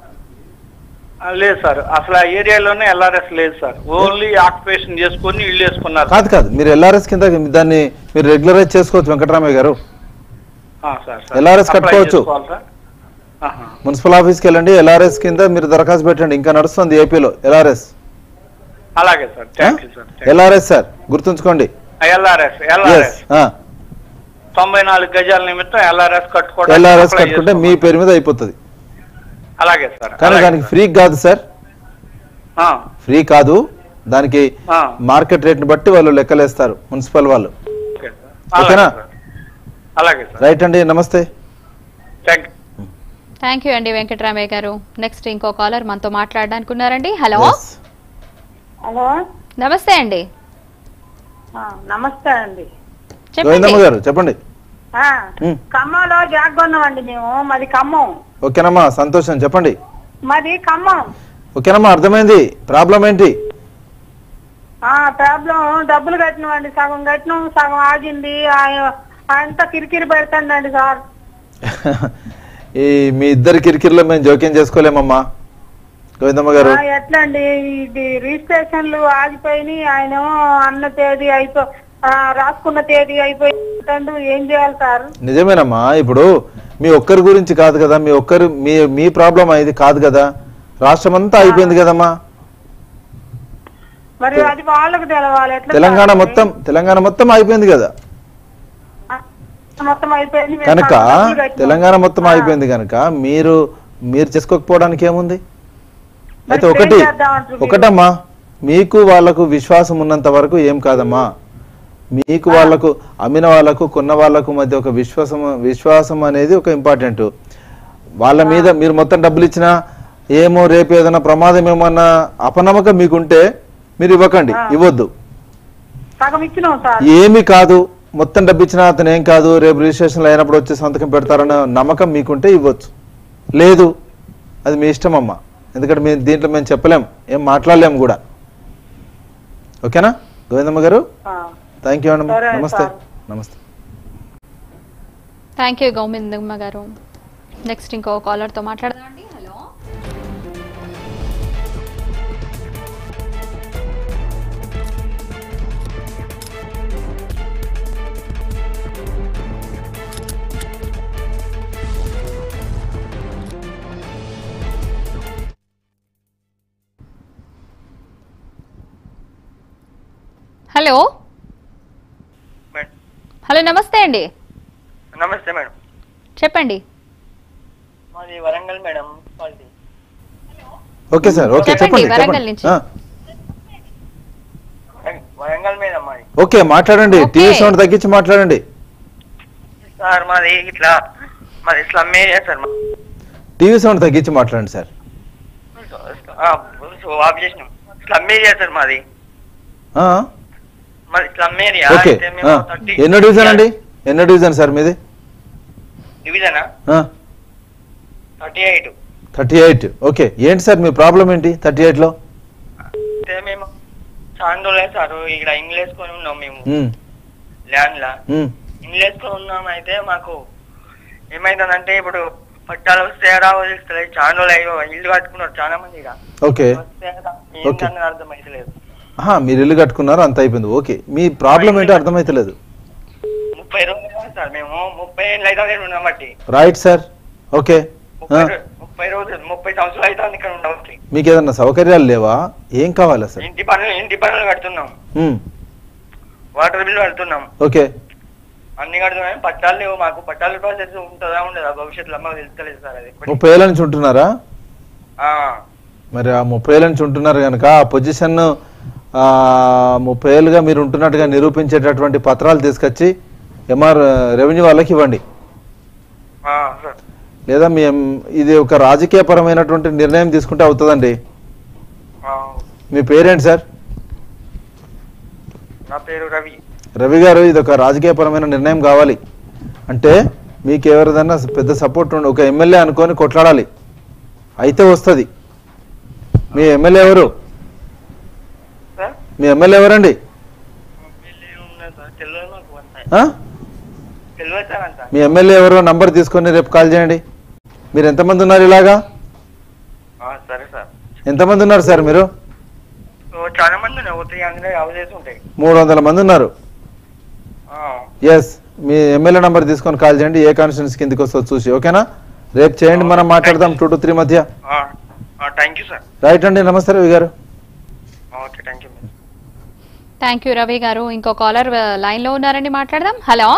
S6: ఆ, లేదు సార్ అసలు ఆ ఏరియాలోనే ఎల్ఆర్ఎస్ లేదు సార్ ఓన్లీ ఆక్యుపేషన్ చేసుకొని ఇల్లు వేసుకున్నారు
S4: కాదు కాదు మీరు ఎల్ఆర్ఎస్ కింద దాన్ని మీరు రెగ్యులరైజ్ చేసుకోవచ్చు వెంకటరామయ్య గారు
S6: ఆ, సార్ సార్.
S4: LRS
S6: అప్లై
S4: కట్టుకోవచ్చు.
S6: చేసుకోవాలి సార్ ఆహా.
S4: మున్సిపల్ ఆఫీస్కి వెళ్ళండి ఎల్ఆర్ఎస్ కింద మీరు దరఖాస్తు పెట్టండి ఇంకా నడుస్తుంది ఏపీలో ఎల్ఆర్ఎస్
S6: అలాగే sir thank you sir
S4: LRS sir గుర్తుంచుకోండి
S6: ఎల్ఆర్ఎస్
S4: ఎస్
S6: ఎల్ఆర్ఎస్ తొంభై నాలుగు గజాల నిమిత్తం ఎల్ఆర్ఎస్ కట్టుకోవడానికి
S4: ఎల్ఆర్ఎస్
S6: అప్లై
S4: కట్టుకుంటే మీ
S6: చేసుకోవాలి.
S4: పేరు మీద అయిపోతుంది
S6: అలాగే సార్
S4: కానీ
S6: అలాగే
S4: దానికి ఫ్రీ కాదు సార్
S6: ఆ,
S4: ఫ్రీ కాదు దానికి
S6: ఆ.
S4: మార్కెట్ రేట్ని బట్టి వాళ్ళు లెక్కలేస్తారు మున్సిపల్ వాళ్ళు
S6: ఓకే సార్
S4: ఓకేనా
S6: అలాగే సార్. అలాగే సార్
S4: రైట్ అండి నమస్తే
S6: థ్యాంక్ యూ
S1: థ్యాంక్ యూ అండి వెంకటరామయ్య గారు నెక్స్ట్ ఇంకో కాలర్ మనతో మాట్లాడడానికి ఉన్నారండి హలో
S4: Yes.
S2: హలో
S1: నమస్తే అండి
S2: ఆ, నమస్తే అండి
S1: చెప్పండి
S4: గోవిందమ్మ గారు చెప్పండి
S2: ఆ,
S4: ఉమ్.
S2: ఖమ్మంలో జాగ్ కొన్నామండి మేము మాది ఖమ్మం
S4: ఓకేనమ్మా సంతోషం చెప్పండి
S2: మాది ఖమ్మం
S4: ఓకేనమ్మా అర్థమైంది ప్రాబ్లం ఏంటి
S2: ఆ ప్రాబ్లం డబ్బులు కట్టినామండి సగం కట్టినాం సగం ఆగింది ఆ- అంతా కిరికిరి పెడుతుందండి సార్
S4: ఈ మీ ఇద్దరి కిరికిరిలో మేము జోక్యం చేసుకోలేమమ్మా గోవిందమ్మ గారు
S2: ఆ, ఎట్లా అండి ఇది రిజిస్ట్రేషన్లు ఆగిపోయినాయి ఆయన అన్న తేదీ అయిపో
S11: ఆ, రాసుకున్న తేదీ అయిపోయిందంటూ ఏం చేయాలి సార్
S4: నిజమేనమ్మా ఇప్పుడు మీ ఒక్కరి గురించి కాదు కదా మీ ఒక్కరు మీ మీ ప్రాబ్లం ఇది కాదు కదా రాష్ట్రం అంతా అయిపోయింది కదమ్మా
S11: మరి అది వాళ్ళకు తెలవాలి ఎట్లా
S4: తెలంగాణ
S11: సార్?
S4: మొత్తం తెలంగాణ మొత్తం అయిపోయింది కదా
S11: మొత్తం అయిపోయింది మేము
S4: కనుక
S11: డబ్బులు కట్టినాం.
S4: తెలంగాణ మొత్తం అయిపోయింది కనుక మీరు మీరు చేసుకోకపోవడానికి ఏముంది అయితే
S11: మరి
S4: ఒకటి
S11: ఏం చేద్దామంటారు మీరు?
S4: ఒకటమ్మా మీకు వాళ్ళకు విశ్వాసం ఉన్నంత వరకు ఏం కాదమ్మా మీకు వాళ్ళకు అమ్మిన వాళ్ళకు కొన్న వాళ్ళకు మధ్య ఒక విశ్వాసం విశ్వాసం అనేది ఒక ఇంపార్టెంట్ వాళ్ళ మీద మీరు మొత్తం డబ్బులు ఇచ్చినా ఏమో రేపు ఏదైనా ప్రమాదం ఏమన్నా అపనమ్మకం మీకుంటే మీరు ఇవ్వకండి ఇవ్వద్దు
S11: సగం ఇచ్చినాం సార్
S4: ఏమీ కాదు మొత్తం డబ్బు ఇచ్చినా అతను ఏం కాదు రేపు రిజిస్ట్రేషన్లో అయినప్పుడు వచ్చి సంతకం పెడతారన్న నమ్మకం మీకుంటే ఇవ్వచ్చు లేదు అది మీ ఇష్టం అమ్మా ఎందుకంటే మేము దీంట్లో మేము చెప్పలేం ఏం మాట్లాడలేము కూడా ఓకేనా గోవిందమ్మ గారు
S11: ఆ.
S4: థ్యాంక్ యూ అండి
S11: సరే
S4: నమస్తే
S11: సార్.
S4: నమస్తే
S1: థ్యాంక్ యూ గోవిందమ్మ గారు నెక్స్ట్ ఇంకో కాలర్ తో మాట్లాడదామండి హలో హలో హలో నమస్తే అండి
S12: నమస్తే మేడం
S1: చెప్పండి
S12: మాది వరంగల్ మేడం మాది
S4: ఓకే సార్ ఓకే
S1: చెప్పండి,
S4: చెప్పండి
S1: వరంగల్
S4: చెప్పండి
S1: నుంచి.
S4: ఆ,
S12: వరంగల్ మేడం మాది
S4: ఓకే మాట్లాడండి
S1: ఓకే.
S4: టీవీ సౌండ్ తగ్గించి మాట్లాడండి
S12: సార్ మాది ఇట్లా మాది స్లమ్ ఏరియా సార్ మా-
S4: టీవీ సౌండ్ తగ్గించి మాట్లాడండి సార్
S12: ఆ, సో ఆఫ్ చేసినాం స్లమ్ ఏరియా సార్ మాది
S4: ఆ,
S12: మాది స్లమ్ ఏరియా
S4: ఓకే
S12: అయితే మేము
S4: ఆ,
S12: థర్టీ
S4: ఎన్నో డివిజన్ అండి ఎన్నో డివిజన్ సార్ మీది
S12: డివిజనా thirty eight
S4: thirty eight okay ఏంటి సార్ మీ ప్రాబ్లం ఏంటి థర్టీ ఎయిట్లో
S12: అయితే మేము చాలా రోజులే సార్ ఇక్కడ ఇంగ్లీష్ వేసుకొని ఉన్నాం మేము ల్యాండ్ లా ఇంగ్లీష్ వేసుకొని ఉన్నాం అయితే మాకు ఏమైందంటే ఇప్పుడు పట్టాలు వస్తే రావో తెలుస్తలేదు చాలా రోజులు అయ్యో ఇల్లు కట్టుకున్నారు చాలా మంది ఇక్కడ
S4: ఓకే
S12: వస్తే
S4: ఓకే.
S12: ఏంటన్నది అర్థమైతలేదు
S4: ఆహా, మీరు ఇల్లు కట్టుకున్నారు అంత అయిపోయింది ఓకే మీ ప్రాబ్లం ఏంటో అర్థమైతలేదు
S12: ముప్పై రోజులు కాదు సార్ మేము ముప్పై ఏళ్ళు అయితే ఉన్నాం బట్టి
S4: రైట్ సార్ ఓకే ఆ,
S12: ముప్పై రోజులు ముప్పై సంవత్సరాలు అయితే ఇక్కడ ఉండవచ్చు
S4: మీకు ఏదన్నా సౌకర్యాలు లేవా ఏం కావాలి అసలు
S12: ఇంటి పనులు ఇంటి పనులు కడుతున్నాం
S4: ఉమ్,
S12: వాటర్ బిల్లు కడుతున్నాం
S4: ఓకే
S12: అన్ని కడుతున్నాం పట్టాలు లేవు మాకు పట్టాల ప్రాసెస్ ఉంటుందా ఉండదా భవిష్యత్తులో మాకు తెలుస్తలేదు సార్ అది
S4: ముప్పై ఏళ్ళ నుంచి ఉంటున్నారా
S12: ఆ,
S4: మరి ఆ ముప్పై ఏళ్ళ నుంచి ఉంటున్నారు కనుక ఆ పొజిషన్ ముప్పై ఏళ్ళుగా మీరు ఉంటున్నట్టుగా నిరూపించేటటువంటి పత్రాలు తీసుకొచ్చి ఎంఆర్ రెవెన్యూ వాళ్ళకి ఇవ్వండి
S12: ఆ, సార్
S4: లేదా మీ ఎం- ఇది ఒక రాజకీయపరమైనటువంటి నిర్ణయం తీసుకుంటే అవుతుందండి
S12: ఆ,
S4: మీ పేరేంటి సార్
S12: నా పేరు రవి
S4: రవి గారు ఇది ఒక రాజకీయపరమైన నిర్ణయం కావాలి అంటే మీకు ఎవరిదన్నా పెద్ద సపోర్ట్ ఉండి ఒక ఎమ్మెల్యే అనుకొని కొట్లాడాలి అయితే వస్తుంది మీ ఎమ్మెల్యే ఎవరు
S12: సార్
S4: మీ ఎమ్మెల్యే ఎవరండి
S12: ఉన్నది సార్ తెలియదు మాకు అంత
S4: ఆ?
S12: తెలియదు సార్ అంత
S4: మీ ఎమ్మెల్యే ఎవరో నంబర్ తీసుకొని రేపు కాల్ చేయండి మీరు ఎంతమంది ఉన్నారు ఇలాగా
S12: ఆ, సరే సార్
S4: ఎంతమంది ఉన్నారు సార్ మీరు
S12: ఓ, చాలా మంది ఉన్నాయి ఒక త్రీ హండ్రెడ్ హౌసెస్ ఉంటాయి
S4: మూడు వందల మంది ఉన్నారు
S12: ఆ,
S4: ఎస్ మీ ఎమ్మెల్యే నంబర్ తీసుకొని కాల్ చేయండి ఏ కాన్స్టిట్యూన్స్ కిందకి వస్తుందో చూసి ఓకేనా రేపు చేయండి మనం మాట్లాడదాం టూ టు త్రీ మధ్య
S12: థ్యాంక్ యూ సార్
S4: రైట్ అండి నమస్తే Ravi garu
S12: okay thank you
S1: thank you Ravi garu ఇంకో కాలర్ లైన్ లో ఉన్నారండి మాట్లాడదాం హలో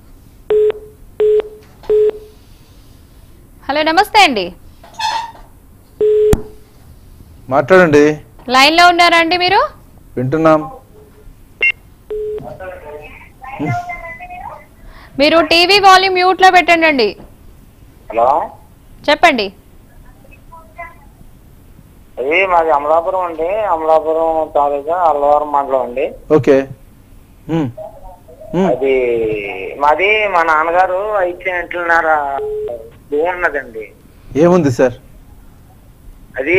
S1: హలో నమస్తే అండి
S4: మాట్లాడండి
S1: లైన్ లో ఉన్నారండి మీరు
S4: వింటున్నాం
S1: మీరు టీవీ వాల్యూమ్ మ్యూట్ లో పెట్టండి అండి
S9: హలో
S1: చెప్పండి
S9: అది మాది అమలాపురం అండి అమలాపురం తాలూకా అల్లవరం మండలం అండి
S4: ఓకే ఉమ్. ఉమ్.
S9: అది మాది మా నాన్నగారు ఐదు సెంట్లున్నర భూమి ఉన్నదండి
S4: ఏముంది సార్
S9: అది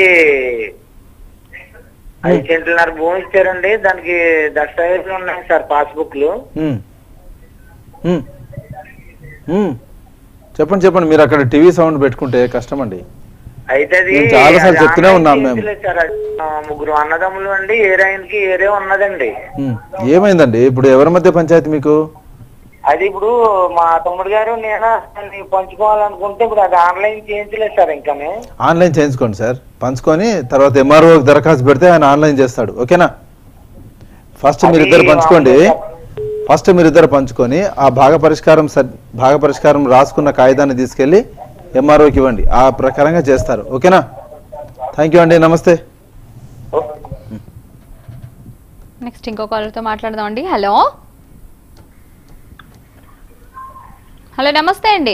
S9: ఐదు సెంట్లున్నర భూమి ఇచ్చారండి దానికి దస్తావేజులు ఉన్నాయి సార్ పాస్బుక్లు
S4: ఉమ్. ఉమ్. ఉమ్. చెప్పండి చెప్పండి మీరు అక్కడ టీవీ సౌండ్ పెట్టుకుంటే కష్టం అండి
S9: అయితే అది
S4: నేను చాలాసార్లు
S9: అది
S4: చెప్తూనే
S9: ఆన్లైన్
S4: ఉన్నాం మేము.
S9: చేయించలేదు సార్ అది, ఆ, ముగ్గురు అన్నదమ్ములు అండి ఏరే ఆయనకి ఏరే ఉన్నదండి
S4: ఉమ్. ఏమైందండి ఇప్పుడు ఎవరి మధ్య పంచాయతీ మీకు
S9: అది ఇప్పుడు మా తమ్ముడు గారు నేను దాన్ని పంచుకోవాలనుకుంటే ఇప్పుడు అది ఆన్లైన్ చేయించలేదు సార్ ఇంకానే
S4: ఆన్లైన్ చేయించుకోండి సార్ పంచుకొని తర్వాత ఎంఆర్ఓ దరఖాస్తు పెడితే ఆయన ఆన్లైన్ చేస్తాడు ఓకేనా ఫస్ట్
S9: అది
S4: మీరిద్దరు పంచుకోండి
S9: మామూలుగా-
S4: ఫస్ట్ మీరిద్దరు పంచుకొని ఆ భాగ పరిష్కారం సర్- భాగ పరిష్కారం రాసుకున్న కాగితాన్ని తీసుకెళ్లి ఎంఆర్ఓకి ఇవ్వండి ఆ ప్రకారంగా చేస్తారు ఓకేనా థ్యాంక్ యూ అండి నమస్తే
S1: నెక్స్ట్ ఇంకో కాలర్తో మాట్లాడదాం అండి హలో హలో నమస్తే అండి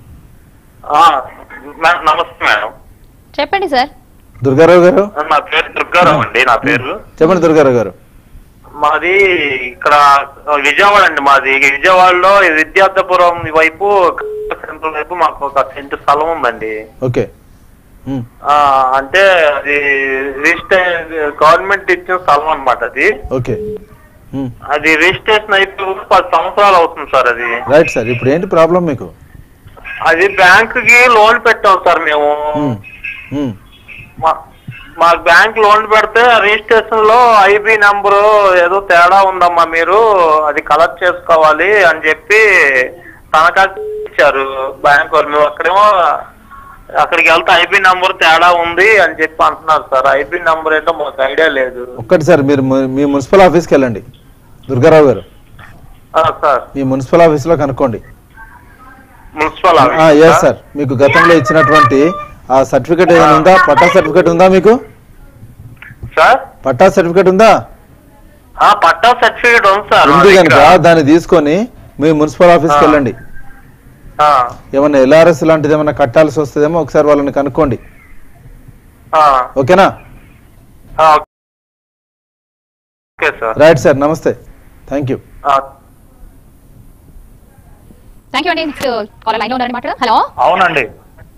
S10: నమస్తే మేడం
S1: చెప్పండి సార్
S4: దుర్గారావు గారు
S10: నా పేరు దుర్గారావు అండి నా పేరు
S4: చెప్పండి దుర్గారావు గారు
S10: మాది ఇక్కడ విజయవాడ అండి మాది విజయవాడలో విద్యార్థపురం వైపు సెంట్రల్ వైపు మాకు ఒక సెంటు స్థలం ఉందండి
S4: ఓకే ఉమ్.
S10: ఆ అంటే అది రిజిస్టర్ గవర్నమెంట్ ఇచ్చిన స్థలం అన్నమాట అది
S4: ఓకే ఉమ్.
S10: అది రిజిస్ట్రేషన్ అయిపోయి పది సంవత్సరాలు అవుతుంది సార్ అది
S4: రైట్ సార్ ఇప్పుడు ఏంటి ప్రాబ్లం మీకు
S10: అది బ్యాంక్ కి లోన్ పెట్టాం సార్ మేము
S4: ఉమ్. ఉమ్.
S10: మా- మాకు బ్యాంక్ లోన్ పెడితే రిజిస్ట్రేషన్ లో ఐబి నంబరు ఏదో తేడా ఉందమ్మా మీరు అది కలెక్ట్ చేసుకోవాలి అని చెప్పి తనఖా ఇచ్చారు బ్యాంక్ వాళ్ళు మేము అక్కడేమో అక్కడికి వెళ్తే ఐబి నంబర్ తేడా ఉంది అని చెప్పి అంటున్నారు సార్ ఐబి నంబర్ ఏంటో మాకు ఐడియా లేదు
S4: ఒక్కటి సార్ మీరు ము- మీ మున్సిపల్ ఆఫీస్కి వెళ్ళండి దుర్గారావు గారు
S10: ఆ, సార్
S4: మీ మున్సిపల్ ఆఫీస్లో కనుక్కోండి
S10: మున్సిపల్
S4: ఎస్ సార్ మీకు గతంలో ఇచ్చినటువంటి ఆ సర్టిఫికేట్ ఏదైనా ఉందా పట్టా సర్టిఫికేట్ ఉందా మీకు
S10: సార్
S4: పట్టా సర్టిఫికేట్ ఉందా
S10: ఆ, పట్టా సర్టిఫికేట్ ఉంది సార్ మా
S4: ఉంది
S10: దగ్గర.
S4: కనుక దాన్ని తీసుకొని మీ మున్సిపల్ ఆఫీస్కి
S10: ఆ.
S4: వెళ్ళండి
S10: ఆ,
S4: ఏమన్నా ఎల్ఆర్ఎస్ లాంటిది ఏమన్నా కట్టాల్సి వస్తుందేమో ఒకసారి వాళ్ళని కనుక్కోండి
S10: ఆ,
S4: ఓకేనా
S10: ఆ, ఓకే సార్
S4: రైట్ సార్ నమస్తే థ్యాంక్ యూ
S10: ఆ,
S1: థ్యాంక్ యూ అండి నెక్స్ట్ కాలర్ లైన్లో ఉన్నారని మాట్లాడదాం హలో
S13: అవునండి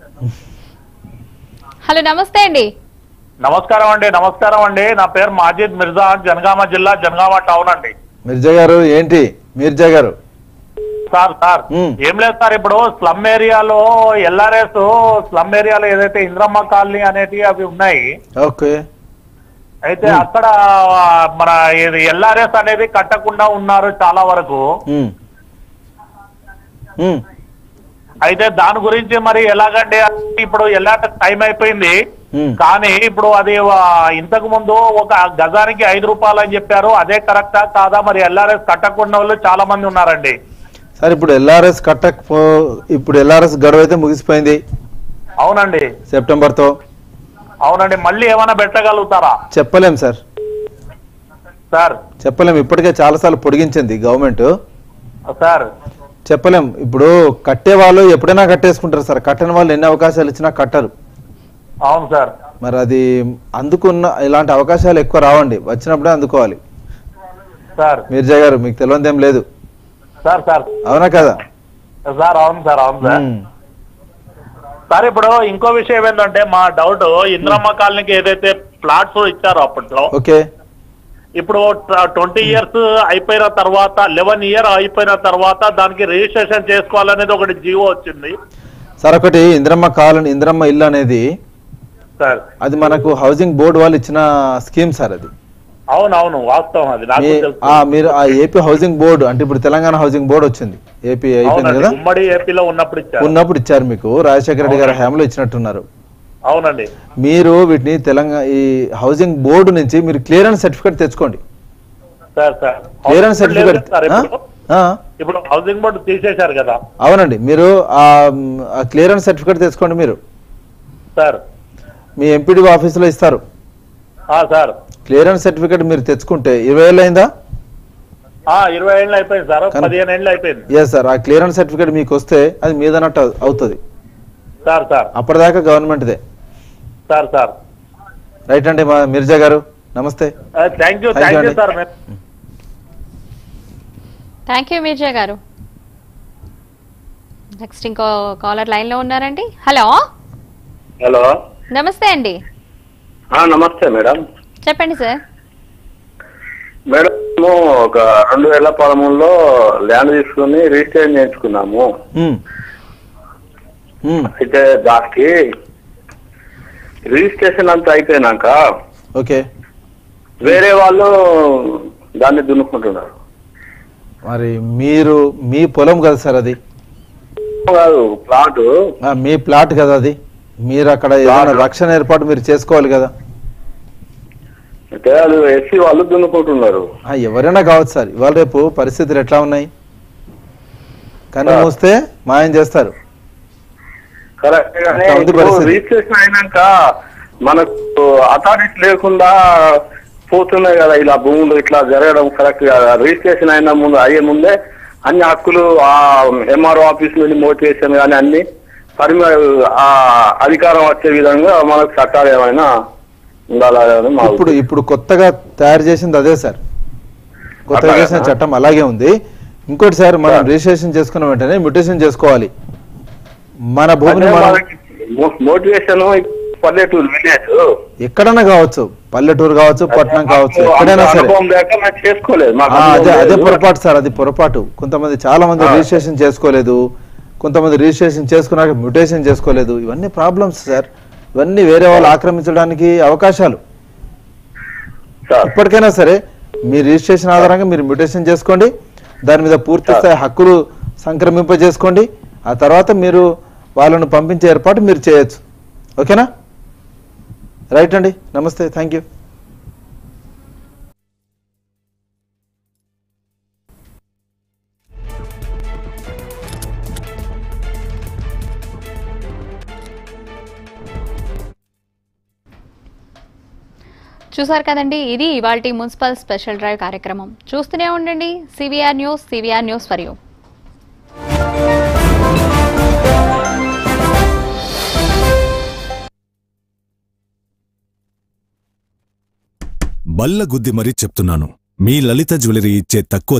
S1: హలో నమస్తే అండి
S13: నమస్కారం అండి నమస్కారం అండి నా పేరు మాజిద్ మిర్జా జనగామ జిల్లా జనగామ టౌన్ అండి
S4: మిర్జా గారు ఏంటి మిర్జా గారు
S13: సార్ సార్
S4: మ్మ్.
S13: ఏం లేదు సార్ ఇప్పుడు స్లమ్ ఏరియాలో ఎల్ఆర్ఎస్ స్లమ్ ఏరియాలో ఏదైతే ఇంద్రమ్మ కాలనీ అనేటివి అవి ఉన్నాయి
S4: ఓకే
S13: అయితే అక్కడ మన ఇది ఎల్ఆర్ఎస్ అనేది కట్టకుండా ఉన్నారు చాలా వరకు
S4: ఉమ్. ఉమ్.
S13: అయితే దాని గురించి మరి ఎలాగండి ఇప్పుడు ఎల్ఆర్ఎస్ టైం అయిపోయింది
S4: ఉమ్.
S13: కానీ ఇప్పుడు అది ఆ, ఇంతకు ముందు ఒక గజానికి ఐదు రూపాయలు అని చెప్పారు అదే కరెక్టా కాదా మరి ఎల్ఆర్ఎస్ కట్టకుండా వాళ్ళు చాలా మంది ఉన్నారండి
S4: సార్ ఇప్పుడు ఎల్ఆర్ఎస్ కట్టకపో ఇప్పుడు ఎల్ఆర్ఎస్ గడువు అయితే ముగిసిపోయింది
S13: అవునండి
S4: సెప్టెంబర్తో
S13: అవునండి మళ్ళీ ఏమైనా పెట్టగలుగుతారా
S4: చెప్పలేం సార్
S13: సార్
S4: చెప్పలేం ఇప్పటికే చాలాసార్లు పొడిగించింది గవర్నమెంట్
S13: సార్
S4: చెప్పలేం ఇప్పుడు కట్టే వాళ్ళు ఎప్పుడైనా కట్టేసుకుంటారు సార్ కట్టని వాళ్ళు ఎన్ని అవకాశాలు ఇచ్చినా కట్టరు
S13: అవును సార్
S4: మరి అది అందుకున్న ఇలాంటి అవకాశాలు ఎక్కువ రావండి వచ్చినప్పుడే అందుకోవాలి
S13: సార్
S4: మీర్జా గారు మీకు తెలియదేం లేదు
S13: సార్ సార్
S4: అవునా కదా
S13: సార్ అవును సార్ అవును సార్
S4: ఉమ్.
S13: సార్ ఇప్పుడు ఇంకో విషయం ఏంటంటే మా డౌట్ ఇంద్రమ్మ కాలనీకి ఏదైతే ప్లాట్స్ ఇచ్చారో అప్పట్లో
S4: ఓకే
S13: ఇప్పుడు ట్వంటీ ఇయర్స్ అయిపోయిన తర్వాత లెవెన్ ఇయర్ అయిపోయిన తర్వాత దానికి రిజిస్ట్రేషన్ చేసుకోవాలనేది ఒకటి జీవో వచ్చింది
S4: సార్ ఒకటి ఇంద్రమ్మ కాలనీ ఇంద్రమ్మ ఇల్లు అనేది
S13: సార్
S4: అది మనకు హౌసింగ్ బోర్డు వాళ్ళు ఇచ్చిన స్కీమ్ సార్ అది
S13: అవును అవును వాస్తవం అది నాకు
S4: మీ-
S13: తెలుసు
S4: ఆ మీరు ఆ ఏపీ హౌసింగ్ బోర్డు అంటే ఇప్పుడు తెలంగాణ హౌసింగ్ బోర్డు వచ్చింది ఏపీ అయిపోయింది
S13: అవునండి
S4: కదా
S13: ఉమ్మడి ఏపీలో ఉన్నప్పుడు ఇచ్చారు
S4: ఉన్నప్పుడు ఇచ్చారు మీకు రాజశేఖర రెడ్డి గారి హయాంలో ఇచ్చినట్టున్నారు
S13: అవునండి
S4: మీరు వీటిని తెలంగాణ ఈ హౌసింగ్ బోర్డు నుంచి మీరు క్లియరెన్స్ సర్టిఫికేట్ తెచ్చుకోండి
S13: sir sir
S4: clearance
S13: housing board
S4: certificate
S13: లేదు సార్ ఇప్పుడు. ఇప్పుడు హౌసింగ్ బోర్డు తీసేశారు కదా
S4: అవునండి మీరు ఆ క్లియరెన్స్ సర్టిఫికేట్ తెచ్చుకోండి మీరు
S13: సార్
S4: మీ ఎంపీడీ ఆఫీసులో ఇస్తారు
S13: ఆ, సార్
S4: క్లియరెన్స్ సర్టిఫికేట్ మీరు తెచ్చుకుంటే ఇరవై ఏళ్ళు అయిందా
S13: ఆ, ఇరవై ఏళ్ళు అయిపోయింది సార్
S4: కన్-
S13: పదిహేను ఏళ్ళు అయిపోయింది
S4: ఎస్ సార్ ఆ క్లియరెన్స్ సర్టిఫికేట్ మీకు వస్తే అది మీదన్నట్టు అవు- అవుతుంది
S13: సార్ సార్
S4: అప్పటిదాకా గవర్నమెంట్దే
S13: సార్ సార్
S4: రైట్ అండి మా మిర్జా గారు నమస్తే
S13: thank you
S4: Thank you
S13: thank you
S4: అండి.
S13: Sir
S1: thank you Mirza garu next ఇంకో కాలర్ లైన్లో ఉన్నారండి హలో
S8: హలో
S1: నమస్తే అండి
S8: ఆ, నమస్తే మేడం
S1: చెప్పండి సార్
S8: మేడం మేము ఒక రెండు వేల పదమూడులో ల్యాండ్ తీసుకుని రిజిస్ట్రేషన్ చేయించుకున్నాము
S4: ఉమ్. ఉమ్.
S8: అయితే దానికి రిజిస్ట్రేషన్ అంతా అయిపోయినాక
S4: ఓకే
S8: వేరే వాళ్ళు దాన్ని దున్నుకుంటున్నారు
S4: మరి మీరు మీ పొలం కదా సార్ అది
S8: కాదు ప్లాట్
S4: ఆ, మీ ప్లాట్ కదా అది మీరు అక్కడ ఏదైనా రక్షణ ఏర్పాటు మీరు చేసుకోవాలి కదా
S8: అయితే వాళ్ళు ఎస్సీ వాళ్ళు దున్నుకుంటున్నారు
S4: ఆ, ఎవరైనా కావచ్చు సార్ ఇవాళ రేపు పరిస్థితులు ఎట్లా ఉన్నాయి కన్ను మూస్తే మాయం చేస్తారు
S8: కరెక్ట్ గానే
S4: అట్లా ఉంది
S8: ఇప్పుడు
S4: పరిస్థితి.
S8: రిజిస్ట్రేషన్ అయినాక మనకు అథారిటీ లేకుండా పోతున్నాయి కదా ఇలా భూములు ఇట్లా జరగడం కరెక్ట్ కదా రిజిస్ట్రేషన్ అయిన ముందు అయ్యే ముందే అన్ని హక్కులు ఆ ఎంఆర్ఓ ఆఫీస్ నుండి మోటివేషన్ కానీ అన్ని పరిమ ఆ అధికారం వచ్చే విధంగా మనకు చట్టాలు ఏమైనా ఉండాలని మా
S4: ఇప్పుడు ఇప్పుడు కొత్తగా తయారు చేసింది అదే సార్ కొత్తగా
S8: అట్లాగా?
S4: చేసిన చట్టం అలాగే ఉంది ఇంకోటి సార్ మనం రిజిస్ట్రేషన్ చేసుకున్న వెంటనే మ్యూటేషన్ చేసుకోవాలి మన భూమిని
S8: అదే
S4: మనం
S8: మనకి మో- మోటివేషన్ పల్లెటూరు విలేజ్
S4: ఎక్కడైనా కావచ్చు పల్లెటూరు కావచ్చు పట్టణం కావచ్చు ఎక్కడైనా సరే
S8: అనుభవం లేక మేము చేసుకోలేదు మాకు
S4: ఆ, అదే
S8: అనుభవం
S4: అదే
S8: లేదు.
S4: పొరపాటు సార్ అది పొరపాటు కొంతమంది చాలా మంది
S8: ఆ.
S4: రిజిస్ట్రేషన్ చేసుకోలేదు కొంతమంది రిజిస్ట్రేషన్ చేసుకున్నాక మ్యూటేషన్ చేసుకోలేదు ఇవన్నీ ప్రాబ్లమ్స్ సార్ ఇవన్నీ వేరే వాళ్ళు ఆక్రమించడానికి అవకాశాలు ఇప్పటికైనా సరే మీ రిజిస్ట్రేషన్ ఆధారంగా మీరు మ్యూటేషన్ చేసుకోండి దాని మీద పూర్తి స్థాయి హక్కులు సంక్రమింపజేసుకోండి ఆ తర్వాత మీరు వాళ్ళను పంపించే ఏర్పాటు మీరు చేయొచ్చు ఓకేనా రైట్ అండి నమస్తే థ్యాంక్ యూ
S1: చూసారు కదండి ఇది ఇవాల్టి మున్సిపల్ స్పెషల్ డ్రైవ్ కార్యక్రమం చూస్తూనే ఉండండి CVR news CVR news for you
S14: బల్ల గుద్ది మరీ చెప్తున్నాను మీ లలిత జ్యువెలరీ ఇచ్చే తక్కువ